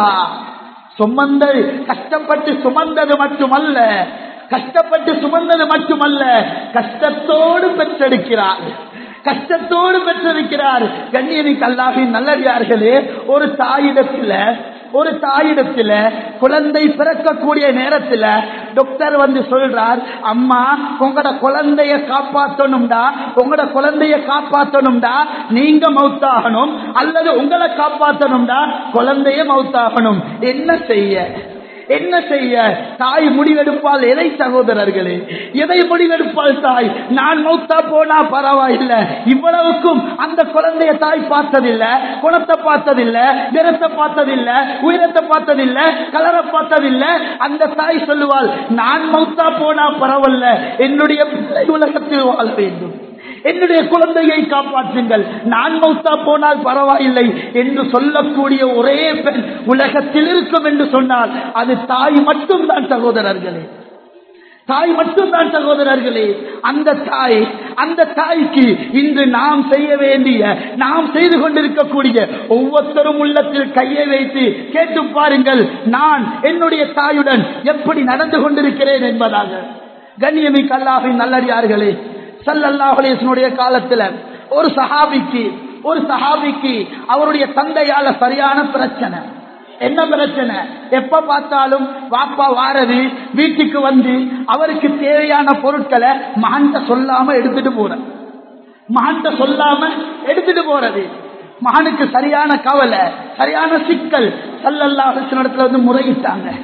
[SPEAKER 1] சுமந்த கஷ்டப்பட்டு சுமந்தது மட்டுமல்ல கஷ்டப்பட்டு சுமந்தது மட்டுமல்ல கஷ்டத்தோடு பெற்றெடுக்கிறார் கஷ்டத்தோடு பெற்றிருக்கிறார் கண்ணியமிக்கு அல்லாஹின் நல்லடியார்களே ஒரு தாயிடத்துல ஒரு தாயிடத்துல குழந்தை பிறக்கக்கூடிய நேரத்துல டாக்டர் வந்து சொல்றார் அம்மா உங்களோட குழந்தைய காப்பாற்றணும்டா உங்களோட குழந்தைய காப்பாற்றணும்டா நீங்க மவுத்தாகணும் அல்லது உங்களை காப்பாற்றணும்டா குழந்தைய மவுத்தாகணும் என்ன செய்ய என்ன செய்ய தாய் முடிவெடுப்பால் எதை சகோதரர்களே எதை முடிவெடுப்பால் தாய் நான் மௌத்தா போனா பரவாயில்லை இவ்வளவுக்கும் அந்த குழந்தைய தாய் பார்த்ததில்லை குணத்தை பார்த்ததில்லை நிறத்தை பார்த்ததில்லை உயரத்தை பார்த்ததில்லை கலரை பார்த்ததில்லை அந்த தாய் சொல்லுவாள் நான் மௌத்தா போனா பரவாயில்ல என்னுடைய பிள்ளை உலகத்தில் வாழ வேண்டும் என்னுடைய குழந்தையை காப்பாற்றுங்கள் நான் மௌத்தா போனால் பரவாயில்லை என்று சொல்லக்கூடிய ஒரே பெண் உலகத்தில் இருக்கும் என்று சொன்னால் அது தாய் மட்டும்தான் சகோதரர்களே தாய் மட்டும்தான் சகோதரர்களே அந்த தாய் அந்த தாய்க்கு இன்று நாம் செய்ய வேண்டிய நாம் செய்து கொண்டிருக்கக்கூடிய ஒவ்வொருத்தரும் உள்ளத்தில் கையை வைத்து கேட்டு பாருங்கள் நான் என்னுடைய தாயுடன் எப்படி நடந்து கொண்டிருக்கிறேன் என்பதாக கண்ணியமிக்க அல்லாஹின் நல்லடியார்களே சல்லல்லாஹுடைய காலத்துல ஒரு சஹாபிக்கு ஒரு சஹாபிக்கு அவருடைய தந்தையால சரியான பிரச்சனை என்ன பிரச்சனை எப்ப பார்த்தாலும் வாப்பா வாரது வீட்டுக்கு வந்து அவருக்கு தேவையான பொருட்களை மகன்கிட்ட சொல்லாம எடுத்துட்டு போற மகன்கிட்ட சொல்லாம எடுத்துட்டு போறது மகனுக்கு சரியான கவலை சரியான சிக்கல் சல்லல்லாஹு இடத்துல வந்து முறையிட்டாங்க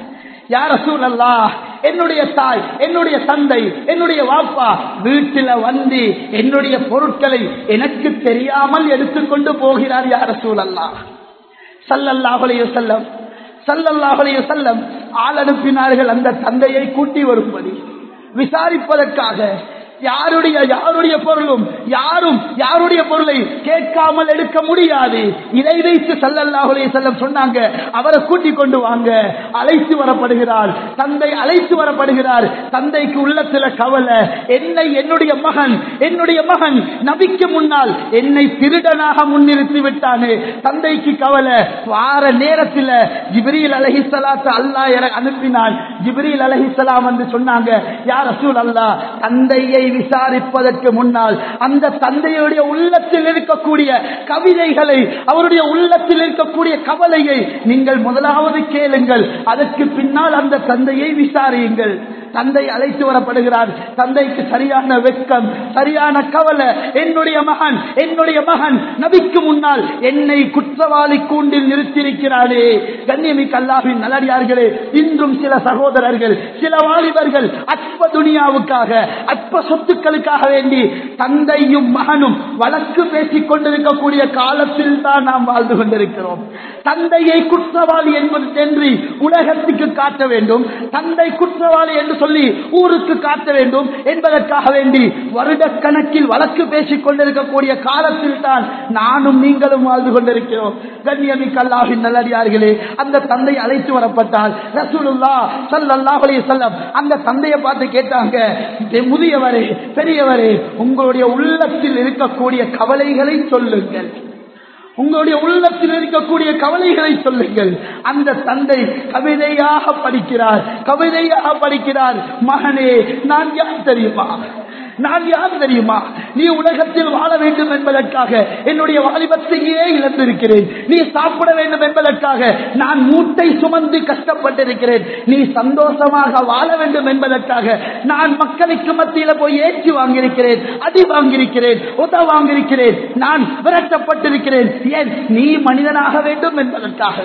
[SPEAKER 1] யார சூழல்லா என்னுடைய தாய் என்னுடைய தந்தை என்னுடைய வாப்பா வீட்டில வந்து என்னுடைய பொருட்களை எனக்கு தெரியாமல் எடுத்துக்கொண்டு போகிறார் யார சூழல்லா சல்லல்லாஹுலைய செல்லம் சல்லல்லாஹுலைய செல்லம் ஆள் அனுப்பினார்கள் அந்த தந்தையை கூட்டி வரும்படி விசாரிப்பதற்காக யாருடைய யாருடைய பொருளும் யாரும் யாருடைய பொருளை கேட்காமல் எடுக்க முடியாது இதை வைத்து சல்லல்லாஹுலே செல்லம் சொன்னாங்க அவரை கூட்டிக் கொண்டு வாங்க அழைத்து வரப்படுகிறார் தந்தை அழைத்து வரப்படுகிறார் தந்தைக்கு உள்ளத்துல கவலை என்னை என்னுடைய மகன் என்னுடைய மகன் நபிக்கு முன்னால் என்னை திருடனாக முன்னிறுத்தி விட்டானே தந்தைக்கு கவலை வார நேரத்தில் ஜிப்ரீல் அலஹி சலாத்து அல்லா என அனுப்பினான் ஜிப்ரீல் அலஹி சலாம் வந்து சொன்னாங்க யார் ரசூல் அல்லா தந்தையை விசாரிப்பதற்கு முன்னால் அந்த தந்தையுடைய உள்ளத்தில் இருக்கக்கூடிய கவிதைகளை அவருடைய உள்ளத்தில் இருக்கக்கூடிய கவலையை நீங்கள் முதலாவது கேளுங்கள் அதற்கு பின்னால் அந்த தந்தையை விசாரியுங்கள் தந்தை அழைத்து வரப்படுகிறார் தந்தைக்கு சரியான வெட்கம் சரியான கவலை என்னுடைய மகன் என்னுடைய மகன் நபிக்கு முன்னால் என்னை குற்றவாளி கூண்டில் நிறுத்தியிருக்கிறாரே கண்ணியமிக்கு அல்லாவின் நல்லடியார்களே இன்றும் சில சகோதரர்கள் சில வாலிபர்கள் அற்ப துனியாவுக்காக அற்ப சொத்துக்களுக்காக வேண்டி தந்தையும் மகனும் வழக்கு பேசிக் கொண்டிருக்கக்கூடிய காலத்தில் தான் நாம் வாழ்ந்து கொண்டிருக்கிறோம் தந்தையை குற்றவாளி என்பது என்று உலகத்துக்கு காட்ட வேண்டும் தந்தை குற்றவாளி என்று சொல்லி ஊருக்கு காட்ட வேண்டும் என்பதற்காக வேண்டி வருடக்கணக்கில் வழக்கு பேசிக் கொண்டிருக்கக்கூடிய காலத்தில் தான் நானும் நீங்களும் வாழ்ந்து கொண்டிருக்கிறோம் கண்ணியமிக்க அல்லாஹின் நல்லடியார்களே அந்த தந்தை அழைத்து வரப்பட்டால் ரசூலுல்லா சல்லல்லாஹு அலைஹி வஸல்லம் அந்த தந்தையை பார்த்து கேட்டாங்க முதியவரே பெரியவரே உங்களுடைய உள்ளத்தில் இருக்கக்கூடிய கவலைகளை சொல்லுங்கள் உங்களுடைய உள்ளத்தில் இருக்கக்கூடிய கவலைகளை சொல்லுங்கள் அந்த தந்தை கவிதையாக படிக்கிறார் கவிதையாக படிக்கிறார் மகனே நான் யார் தெரியுமா நான் யார் தெரியுமா நீ உலகத்தில் வாழ வேண்டும் என்பதற்காக என்னுடைய வாலிபத்தையே இழந்திருக்கிறேன் நீ சாப்பிட வேண்டும் என்பதற்காக நான் மூட்டை சுமந்து கஷ்டப்பட்டிருக்கிறேன் நீ சந்தோஷமாக வாழ வேண்டும் என்பதற்காக நான் மக்களுக்கு மத்தியில போய் ஏற்றி வாங்கியிருக்கிறேன் அடி வாங்கியிருக்கிறேன் உத வாங்கியிருக்கிறேன் நான் விரட்டப்பட்டிருக்கிறேன் ஏன் நீ மனிதனாக வேண்டும் என்பதற்காக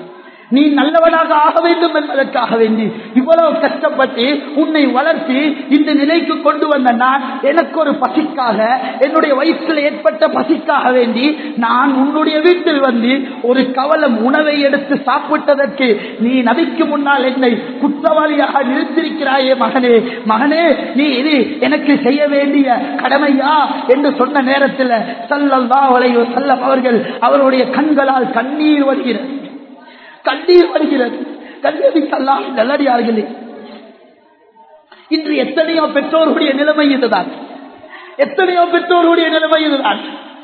[SPEAKER 1] நீ நல்லவனாக ஆக வேண்டும் என்பதற்காக வேண்டி இவ்வளவு கஷ்டப்பட்டு உன்னை வளர்த்து இந்த நிலைக்கு கொண்டு வந்த நான் எனக்கு ஒரு பசிக்காக என்னுடைய வயிற்றில் ஏற்பட்ட பசிக்காக வேண்டி நான் உன்னுடைய வீட்டில் வந்து ஒரு கவலம் உணவை எடுத்து சாப்பிட்டதற்கு நீ நபிக்கு முன்னால் என்னை குற்றவாளியாக நிறுத்திருக்கிறாயே மகனே மகனே நீ இது எனக்கு செய்ய வேண்டிய கடமையா என்று சொன்ன நேரத்தில் சல்லல்லா வளைவு செல்லம் அவர்கள் அவருடைய கண்களால் கண்ணீர் வருகிறது கண்ணீர் வருகிறது கண்ணீரிக்கெல்லாம் நல்லடியார்களே இன்று எத்தனையோ பெற்றோருடைய நிலைமை இதுதான் எத்தனையோ பெற்றோருடைய நிலைமை இதுதான்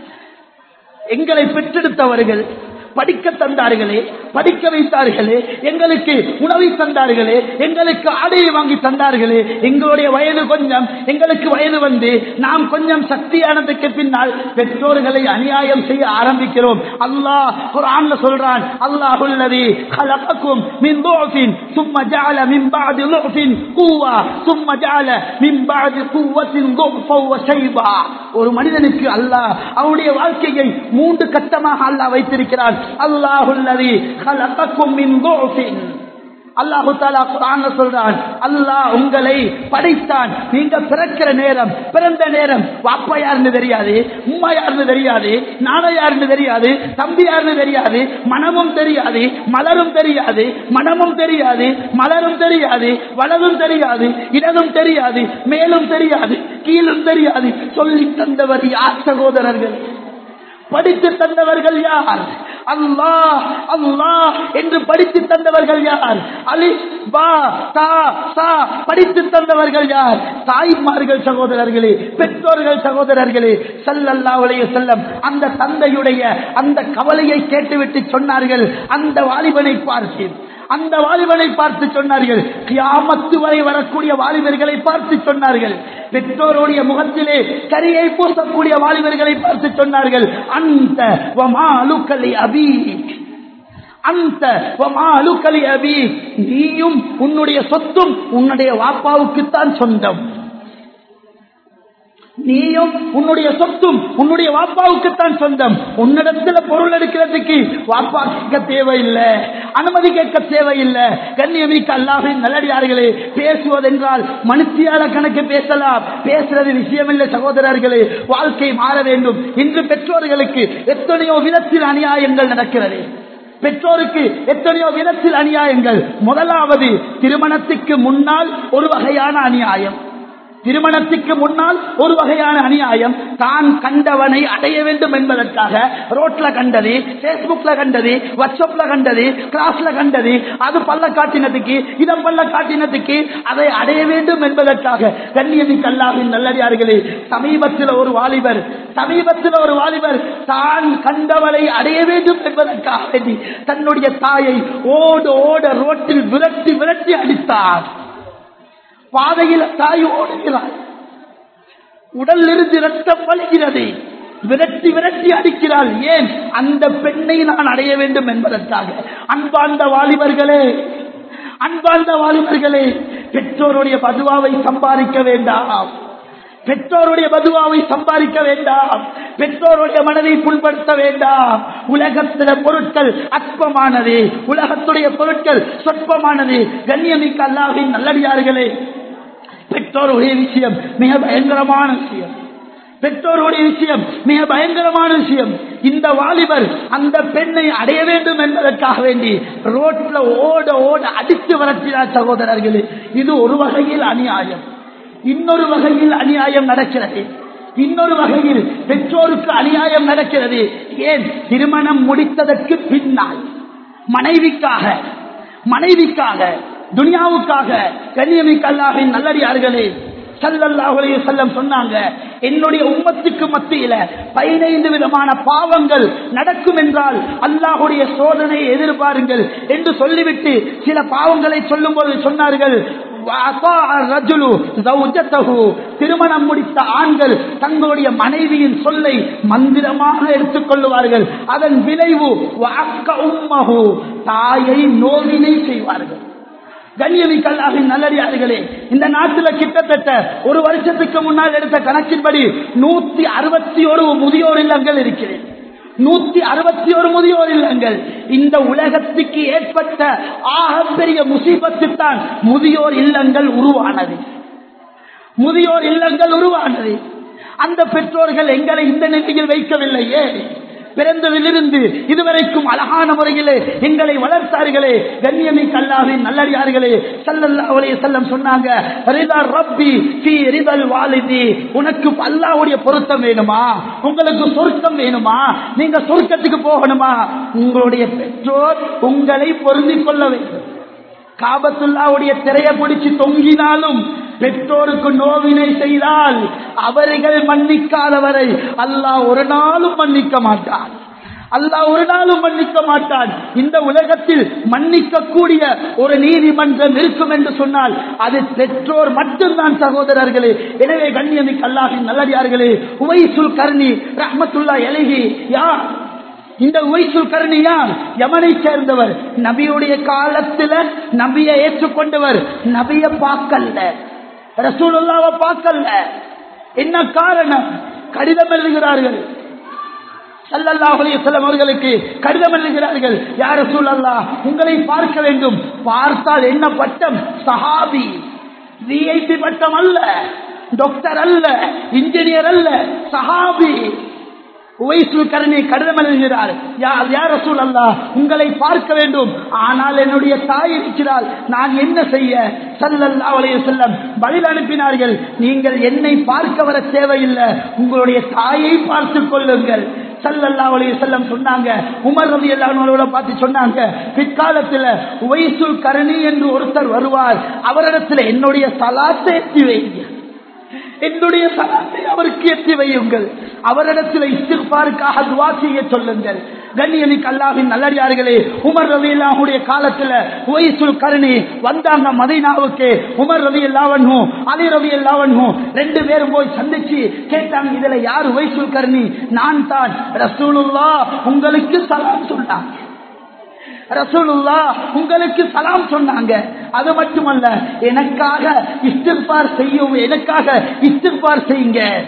[SPEAKER 1] எங்களை பெற்றெடுத்தவர்கள் படிக்க தந்தார்களே படிக்க வைத்தார்களே எங்களுக்கு உணவை தந்தார்களே எங்களுக்கு ஆடையை வாங்கி தந்தார்களே எங்களுடைய வயது கொஞ்சம் எங்களுக்கு வயது வந்து நாம் கொஞ்சம் சக்தியானதுக்கு பின்னால் பெற்றோர்களை அநியாயம் செய்ய ஆரம்பிக்கிறோம் அல்லாஹ் குர்ஆன்ல சொல்றான் அல்லாஹுல்லதி خلقكم من ضعف ثم جعل من بعد ضعف قوة ثم جعل من بعد قوة ضعفا وشيبا ஒரு மனிதனுக்கு அல்லாஹ் அவருடைய வாழ்க்கையை மூன்று கட்டமாக அல்லாஹ் வைத்திருக்கிறான் அல்லாஹுல்லதி خلقكم من ضعف அல்லாஹு தாலா குரான் சொல்றான் அல்லாஹ் உங்களை படைத்தான் நீங்க பிறக்கிற நேரம் பிறந்த நேரம் வாப்பா யாருன்னு தெரியாது உம்மா யாருன்னு தெரியாது நானா யாருன்னு தெரியாது தம்பி யாருன்னு தெரியாது மனமும் தெரியாது மலரும் தெரியாது மனமும் தெரியாது மலரும் தெரியாது வலதும் தெரியாது இடதும் தெரியாது மேலும் தெரியாது கீழும் தெரியாது சொல்லி தந்தவர் யார் சகோதரர்கள் படித்து தந்தவர்கள் யார் அல்லாஹ் அல்லாஹ் என்று படித்து தந்தவர்கள் யார் அலி பா தா சா படித்து தந்தவர்கள் யார் தாய்மார்கள் சகோதரர்களே பெற்றோர்கள் சகோதரர்களே சல்லல்லாவுடைய செல்லம் அந்த தந்தையுடைய அந்த கவலையை கேட்டுவிட்டு சொன்னார்கள் அந்த வாலிபனை பார்த்தேன் அந்த வாலிபனை பார்த்து சொன்னார்கள் கியாமத்து வரை வரக்கூடிய வாலிபர்களை பார்த்து சொன்னார்கள் பெற்றோருடைய முகத்திலே கரியை பூசக்கூடிய வாலிபர்களை பார்த்து சொன்னார்கள் அந்த வமாலுக்கலை அபி அந்த வமாலுக்கலை அபி நீயும் உன்னுடைய சொத்தும் உன்னுடைய வாப்பாவுக்குத்தான் சொந்தம் நீயும் உன்னுடைய சொத்தும் உன்னுடைய வாப்பாவுக்குத்தான் சொந்தம் உன்னிடத்துல பொருள் எடுக்கிறதுக்கு வாப்பா கேட்க தேவையில்லை அனுமதி கேட்க தேவையில்லை கண்ணியமிக்க அல்லாஹின் நல்லடியார்களே பேசுவதென்றால் மனுஷியால கணக்கு பேசலாம் பேசுறது விஷயமில்லை சகோதரர்களே வாழ்க்கை மாற வேண்டும் இன்று பெற்றோர்களுக்கு எத்தனையோ விதத்தில் அநியாயங்கள் நடக்கிறது பெற்றோருக்கு எத்தனையோ விதத்தில் அநியாயங்கள் முதலாவது திருமணத்துக்கு முன்னால் ஒரு வகையான அநியாயம் திருமணத்துக்கு முன்னால் ஒரு வகையான அநியாயம் தான் கண்டவனை அடைய வேண்டும் என்பதற்காக ரோட்ல கண்டது பேஸ்புக்ல கண்டது வாட்ஸ்அப்ல கண்டது கிளாஸ்ல கண்டது அது பல்ல காட்டினதுக்கு இதம் பல்ல காட்டினதுக்கு அதை அடைய வேண்டும் என்பதற்காக கண்ணியமிக்கு அல்லாவின் நல்லடியார்களே சமீபத்தில் ஒரு வாலிபர் சமீபத்தில் ஒரு வாலிபர் தான் கண்டவனை அடைய வேண்டும் என்பதற்காக வேண்டி தன்னுடைய தாயை ஓட ஓட ரோட்டில் விரட்டி விரட்டி அடித்தார் பாதையில் தாய் ஓடுகிறாள் உடல் இருந்து ரத்தம் வலிக்கிறது விரட்டி விரட்டி அடிக்கிறாள் ஏன் அந்த பெண்ணை நான் அடைய வேண்டும் என்பதற்காக அன்பார்ந்த வாலிபர்களே அன்பார்ந்த வாலிபர்களே பெற்றோருடைய பதுவாவை சம்பாதிக்க வேண்டாம் பெற்றோருடைய பதுவாவை சம்பாதிக்க வேண்டாம் பெற்றோருடைய மனதை புண்படுத்த வேண்டாம் உலகத்தில பொருட்கள் அற்பமானது உலகத்துடைய பொருட்கள் சொற்பமானது கண்ணியமிக்க அல்லாவின் நல்லடியார்களே பெற்றோருடைய விஷயம் மிக பயங்கரமான விஷயம் பெற்றோருடைய விஷயம் மிக பயங்கரமான விஷயம் இந்த வாலிபர் அந்த பெண்ணை அடைய வேண்டும் என்பதற்காக வேண்டி ரோட்ல ஓட ஓட அடித்து வரத்தினார் சகோதரர்களே இது ஒரு வகையில் அநியாயம் இன்னொரு வகையில் அநியாயம் நடக்கிறது இன்னொரு வகையில் பெற்றோருக்கு அநியாயம் நடக்கிறது ஏன் திருமணம் முடித்ததற்கு பின்னால் மனைவிக்காக மனைவிக்காக துனியாவுக்காக கண்ணியமிக்க அல்லாஹின் நல்லடியார்களே சல்லல்லாஹுலே செல்லம் சொன்னாங்க என்னுடைய உம்மத்துக்கு மத்தியில பதினைந்து விதமான பாவங்கள் நடக்கும் என்றால் அல்லாஹுடைய சோதனையை எதிர்பாருங்கள் என்று சொல்லிவிட்டு சில பாவங்களை சொல்லும் போது சொன்னார்கள் திருமணம் முடித்த ஆண்கள் தங்களுடைய மனைவியின் சொல்லை மந்திரமாக எடுத்துக் கொள்ளுவார்கள் அதன் விளைவு தாயை நோவினை செய்வார்கள் கண்ணியமிக்கல்லாவின் நல்லடியார்களே இந்த நாட்டில் கிட்டத்தட்ட ஒரு வருஷத்துக்கு முன்னால் எடுத்த கணக்கின்படி நூத்தி அறுபத்தி ஒரு முதியோர் இல்லங்கள் இருக்கிறேன் நூத்தி அறுபத்தி ஒரு முதியோர் இல்லங்கள் இந்த உலகத்துக்கு ஏற்பட்ட ஆகப்பெரிய முசீபத்து தான் முதியோர் இல்லங்கள் உருவானது முதியோர் இல்லங்கள் உருவானது அந்த பெற்றோர்கள் எங்களை இந்த நிலையில் வைக்கவில்லையே பிறந்ததிலிருந்து இதுவரைக்கும் அழகான முறையிலே எங்களை வளர்த்தார்களே கண்ணியமை கல்லாவின் நல்லடியார்களே சல்லல்லாஹுலே செல்லம் சொன்னாங்க ரப்பி ஃபீ ரிதல் வாலிதி உனக்கு அல்லாஹ்வுடைய பொருத்தம் வேணுமா உங்களுக்கு சொர்க்கம் வேணுமா நீங்க சொர்க்கத்துக்கு போகணுமா உங்களுடைய பெற்றோர் உங்களை பொருந்திக் கொள்ள வேண்டும் காபத்துல்லாவுடைய திரையை பிடிச்சு தொங்கினாலும் பெற்றோருக்கு நோவினை செய்தால் அவர்கள் மன்னிக்காதவரை அல்லாஹ் ஒரு நாளும் மன்னிக்க மாட்டான் அல்லாஹ் ஒரு நாளும் மன்னிக்க மாட்டான் இந்த உலகத்தில் மன்னிக்க கூடிய ஒரு நீதிமன்றம் இருக்கும் என்று சொன்னால் அது பெற்றோர் மட்டும்தான் சகோதரர்களே எனவே கண்ணியமிக்கு அல்லாஹின் நல்லடியார்களே உவைசுல் கர்ணி ரஹமத்துல்லா எலகி யார் இந்த உவைசுல் கரணியா யமனை சேர்ந்தவர் நபியுடைய காலத்துல நபியை ஏற்றுக்கொண்டவர் நபிய பார்க்கல ரசூலுல்லாவை பார்க்கல என்ன காரணம் கடிதம் எழுதுகிறார்கள் சல்லல்லாஹுலேசல்லம் அவர்களுக்கு கடிதம் எழுதுகிறார்கள் யார் ரசூல் அல்லா உங்களை பார்க்க வேண்டும் பார்த்தால் என்ன பட்டம் சஹாபி விஐபி பட்டம் அல்ல டாக்டர் அல்ல இன்ஜினியர் அல்ல சஹாபி கருணை கடிதம் எழுதுகிறார் யார் ரசூல் அல்லா உங்களை பார்க்க வேண்டும் ஆனால் என்னுடைய தாய் இருக்கிறாள் நான் என்ன செய்ய சல்லல்லா அலைய செல்லம் பதில் அனுப்பினார்கள் நீங்கள் என்னை பார்க்க வர தேவையில்லை உங்களுடைய தாயை பார்த்துக் கொள்ளுங்கள் சல்லல்லா அலைய செல்லம் சொன்னாங்க உமர் ரவி எல்லாரோட பார்த்து சொன்னாங்க பிற்காலத்தில் உவைசுல் கருணி என்று ஒருத்தர் வருவார் அவரிடத்தில் என்னுடைய சலாத்தை எத்தி வைங்க என்னுடைய சலாத்தை அவருக்கு எத்தி வையுங்கள் அவரிடத்தில் இஸ்திர்பாருக்காக துவா செய்ய சொல்லுங்கள் கண்ணியனிக்கு அல்லாவின் நல்லடியார்களே உமர் ரவி அல்லாஹுடைய காலத்துல ஒய்சுல் கருணி வந்தாங்க மதீனாவுக்கு உமர் ரவி அல்லாவன்ஹும் அலி ரவி அல்லாவன்ஹும் ரெண்டு பேரும் போய் சந்திச்சு கேட்டாங்க இதுல யார் ஒய்சுல் கருணி நான் தான் ரசூலுல்லா உங்களுக்கு சலாம் சொன்னாங்க ரசூலுல்லா உங்களுக்கு சலாம் சொன்னாங்க அது மட்டுமல்ல எனக்காக இஸ்திர்பார் செய்யும் எனக்காக இஸ்திர்பார் செய்யுங்க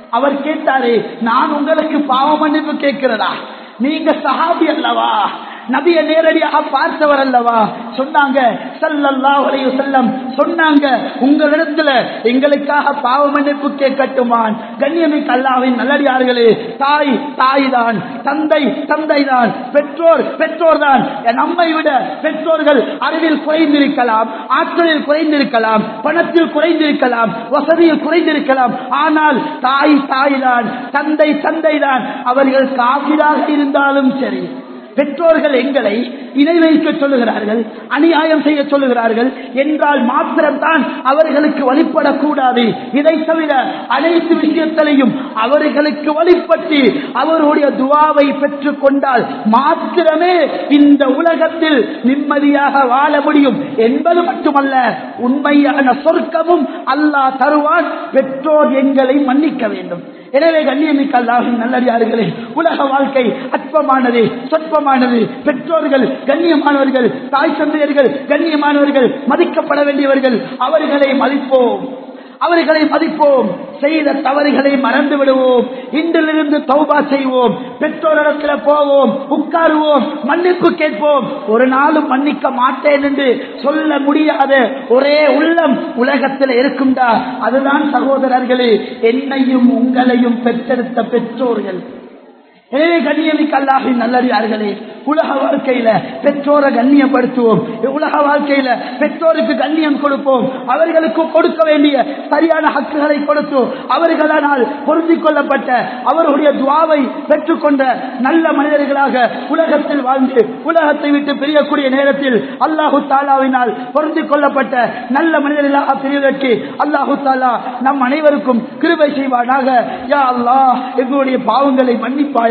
[SPEAKER 1] அவர் கேட்டாரு நான் உங்களுக்கு பாவ மன்னிப்பு கேட்கிறதா நீங்க சஹாபி அல்லவா நபிய நேரடியாக பார்த்தவர் அல்லவா சொன்னாங்க சல்லல்லாஹு அலைஹி வஸல்லம் சொன்னாங்க உங்களிடத்துல எங்களுக்காக பாவ மன்னிப்பு கேட்கட்டுமான் கண்ணியமிக்க அல்லாஹ்வின் நல்லடியார்களே தாய் தாய் தான் தந்தை தந்தை தான் பெற்றோர் பெற்றோர் தான் நம்மை விட பெற்றோர்கள் அறிவில் குறைந்திருக்கலாம் ஆற்றலில் குறைந்திருக்கலாம் பணத்தில் குறைந்திருக்கலாம் வசதியில் குறைந்திருக்கலாம் ஆனால் தாய் தாய் தான் தந்தை தந்தை தான் அவர்கள் காபிராக இருந்தாலும் சரி பெற்றோர்கள் எங்களை இணை வைக்க சொல்லுகிறார்கள் அநியாயம் செய்ய சொல்லுகிறார்கள் என்றால் மாத்திரம்தான் அவர்களுக்கு வழிபடக்கூடாது இதை தவிர அனைத்து விஷயத்திலையும் அவர்களுக்கு வழிபட்டு அவருடைய துவாவை பெற்றுக் கொண்டால் மாத்திரமே இந்த உலகத்தில் நிம்மதியாக வாழ முடியும் என்பது மட்டுமல்ல உண்மையான சொர்க்கமும் அல்லாஹ் தருவான் பெற்றோர் எங்களை மன்னிக்க வேண்டும் எனவே கண்ணியமிக்க அல்லாஹின் நல்லடியார்களே உலக வாழ்க்கை அற்பமானது சொற்பமானது பெற்றோர்கள் கண்ணியமானவர்கள் தாய் தந்தையர்கள் கண்ணியமானவர்கள் மதிக்கப்பட வேண்டியவர்கள் அவர்களை மதிப்போம் அவர்களை மதிப்போம் செய்த தவறுகளை மறந்து விடுவோம் இன்றிலிருந்து தௌபா செய்வோம் பெற்றோரிடத்தில் போவோம் உட்காருவோம் மன்னிப்பு கேட்போம் ஒரு நாளும் மன்னிக்க மாட்டேன் என்று சொல்ல முடியாத ஒரே உள்ளம் உலகத்தில் இருக்கும்டா அதுதான் சகோதரர்களே என்னையும் உங்களையும் பெற்றெடுத்த பெற்றோர்கள் எனவே கண்ணியமிக்க அல்லாஹின் நல்லடியார்களே உலக வாழ்க்கையில பெற்றோரை கண்ணியப்படுத்துவோம் உலக வாழ்க்கையில பெற்றோருக்கு கண்ணியம் கொடுப்போம் அவர்களுக்கு கொடுக்க வேண்டிய சரியான ஹக்குகளை கொடுத்து அவர்களால் பொருந்திக் கொள்ளப்பட்ட அவருடைய துவாவை பெற்றுக்கொண்ட நல்ல மனிதர்களாக உலகத்தில் வாழ்ந்து உலகத்தை விட்டு பிரியக்கூடிய நேரத்தில் அல்லாஹு தாலாவினால் பொருந்திக் கொள்ளப்பட்ட நல்ல மனிதர்களாக பிரிவதற்கு அல்லாஹு தாலா நம் அனைவருக்கும் கிருபை செய்வானாக யா அல்லாஹ் எங்களுடைய பாவங்களை மன்னிப்பாயாக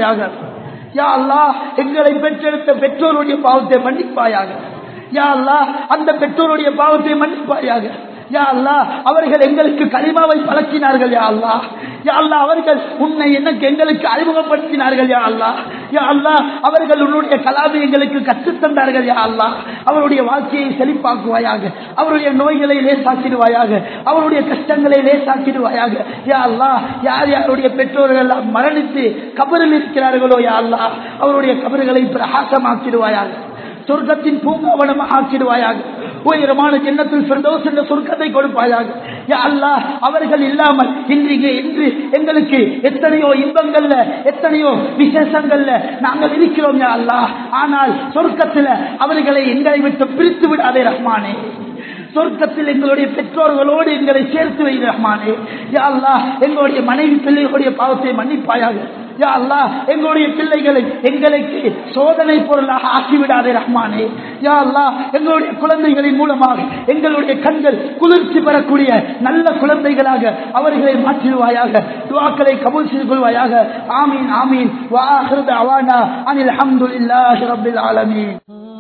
[SPEAKER 1] யா அல்லாஹ் எங்களை பெற்றெடுத்த பெற்றோருடைய பாவத்தை மன்னிப்பாயாக யா அல்லாஹ் அந்த பெற்றோருடைய பாவத்தை மன்னிப்பாயாக யா அல்லாஹ் அவர்கள் எங்களுக்கு களிமாவை பழக்கினார்கள் யா அல்லாஹ் யா அல்லாஹ் அவர்கள் உன்னை எனக்கு எங்களுக்கு அறிமுகப்படுத்தினார்கள் யா அல்லாஹ் யா அல்லாஹ் அவர்கள் உன்னுடைய கலாமை எங்களுக்கு கற்றுத்தந்தார்கள் யா அல்லாஹ் அவருடைய வாழ்க்கையை செழிப்பாக்குவாயாக அவருடைய நோய்களை லேசாக்கிடுவாயாக அவருடைய கஷ்டங்களை லேசாக்கிடுவாயாக யா அல்லாஹ் யார் யாருடைய பெற்றோர்கள் எல்லாம் மரணித்து கபரில் இருக்கிறார்களோ யா அல்லாஹ் அவருடைய கபறுகளை பிரகாசமாக்கிடுவாயாக சொர்க்கத்தின் பூங்காவனம் ஆக்கிடுவாயாக உயரமான ஜன்னத்தில் பிரதோஷ் என்ற சொர்க்கத்தை கொடுப்பாயாக யா அல்லாஹ் அவர்கள் இல்லாமல் இன்றைக்கு இன்று எங்களுக்கு எத்தனையோ இன்பங்கள்ல எத்தனையோ விசேஷங்கள்ல நாங்கள் இருக்கிறோம் யா அல்லாஹ் ஆனால் சொர்க்கத்தில் அவர்களை எங்களை விட்டு பிரித்து விடாதே ரஹ்மானே சொர்க்கத்தில் எங்களுடைய பெற்றோர்களோடு எங்களை சேர்த்து வை ரஹ்மானே யா அல்லாஹ் எங்களுடைய மனைவி பிள்ளைகளுடைய பாவத்தை மன்னிப்பாயாக யா அல்லாஹ் எங்களுடைய பிள்ளைகளை எங்களுக்கு சோதனை பொருளாக ஆக்கிவிடாதே ரஹ்மானே யா அல்லாஹ் எங்களுடைய குழந்தைகளின் மூலமாக எங்களுடைய கண்கள் குளிர்ச்சி பெறக்கூடிய நல்ல குழந்தைகளாக அவர்களை மாற்றிடுவாயாக துவாக்களை கபூல் செய்து கொள்வாயாக ஆமீன் ஆமீன் வாஹிருத அவானா அனில் அல்ஹம்துலில்லாஹி ரப்பில் ஆலமீன்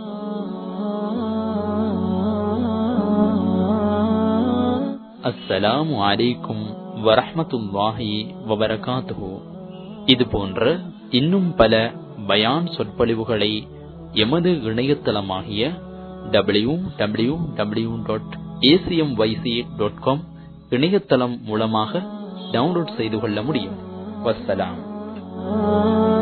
[SPEAKER 2] அஸ்ஸலாமு அலைக்கும் வரஹ்மத்துல்லாஹி வபரகாத்துஹு இது போன்ற இன்னும் பல பயான் சொற்பொழிவுகளை எமது இணையதளமாகிய W W W dot ACM YC dot com இணையதளம் மூலமாக டவுன்லோட் செய்து கொள்ள முடியும் வஸ்ஸலாம்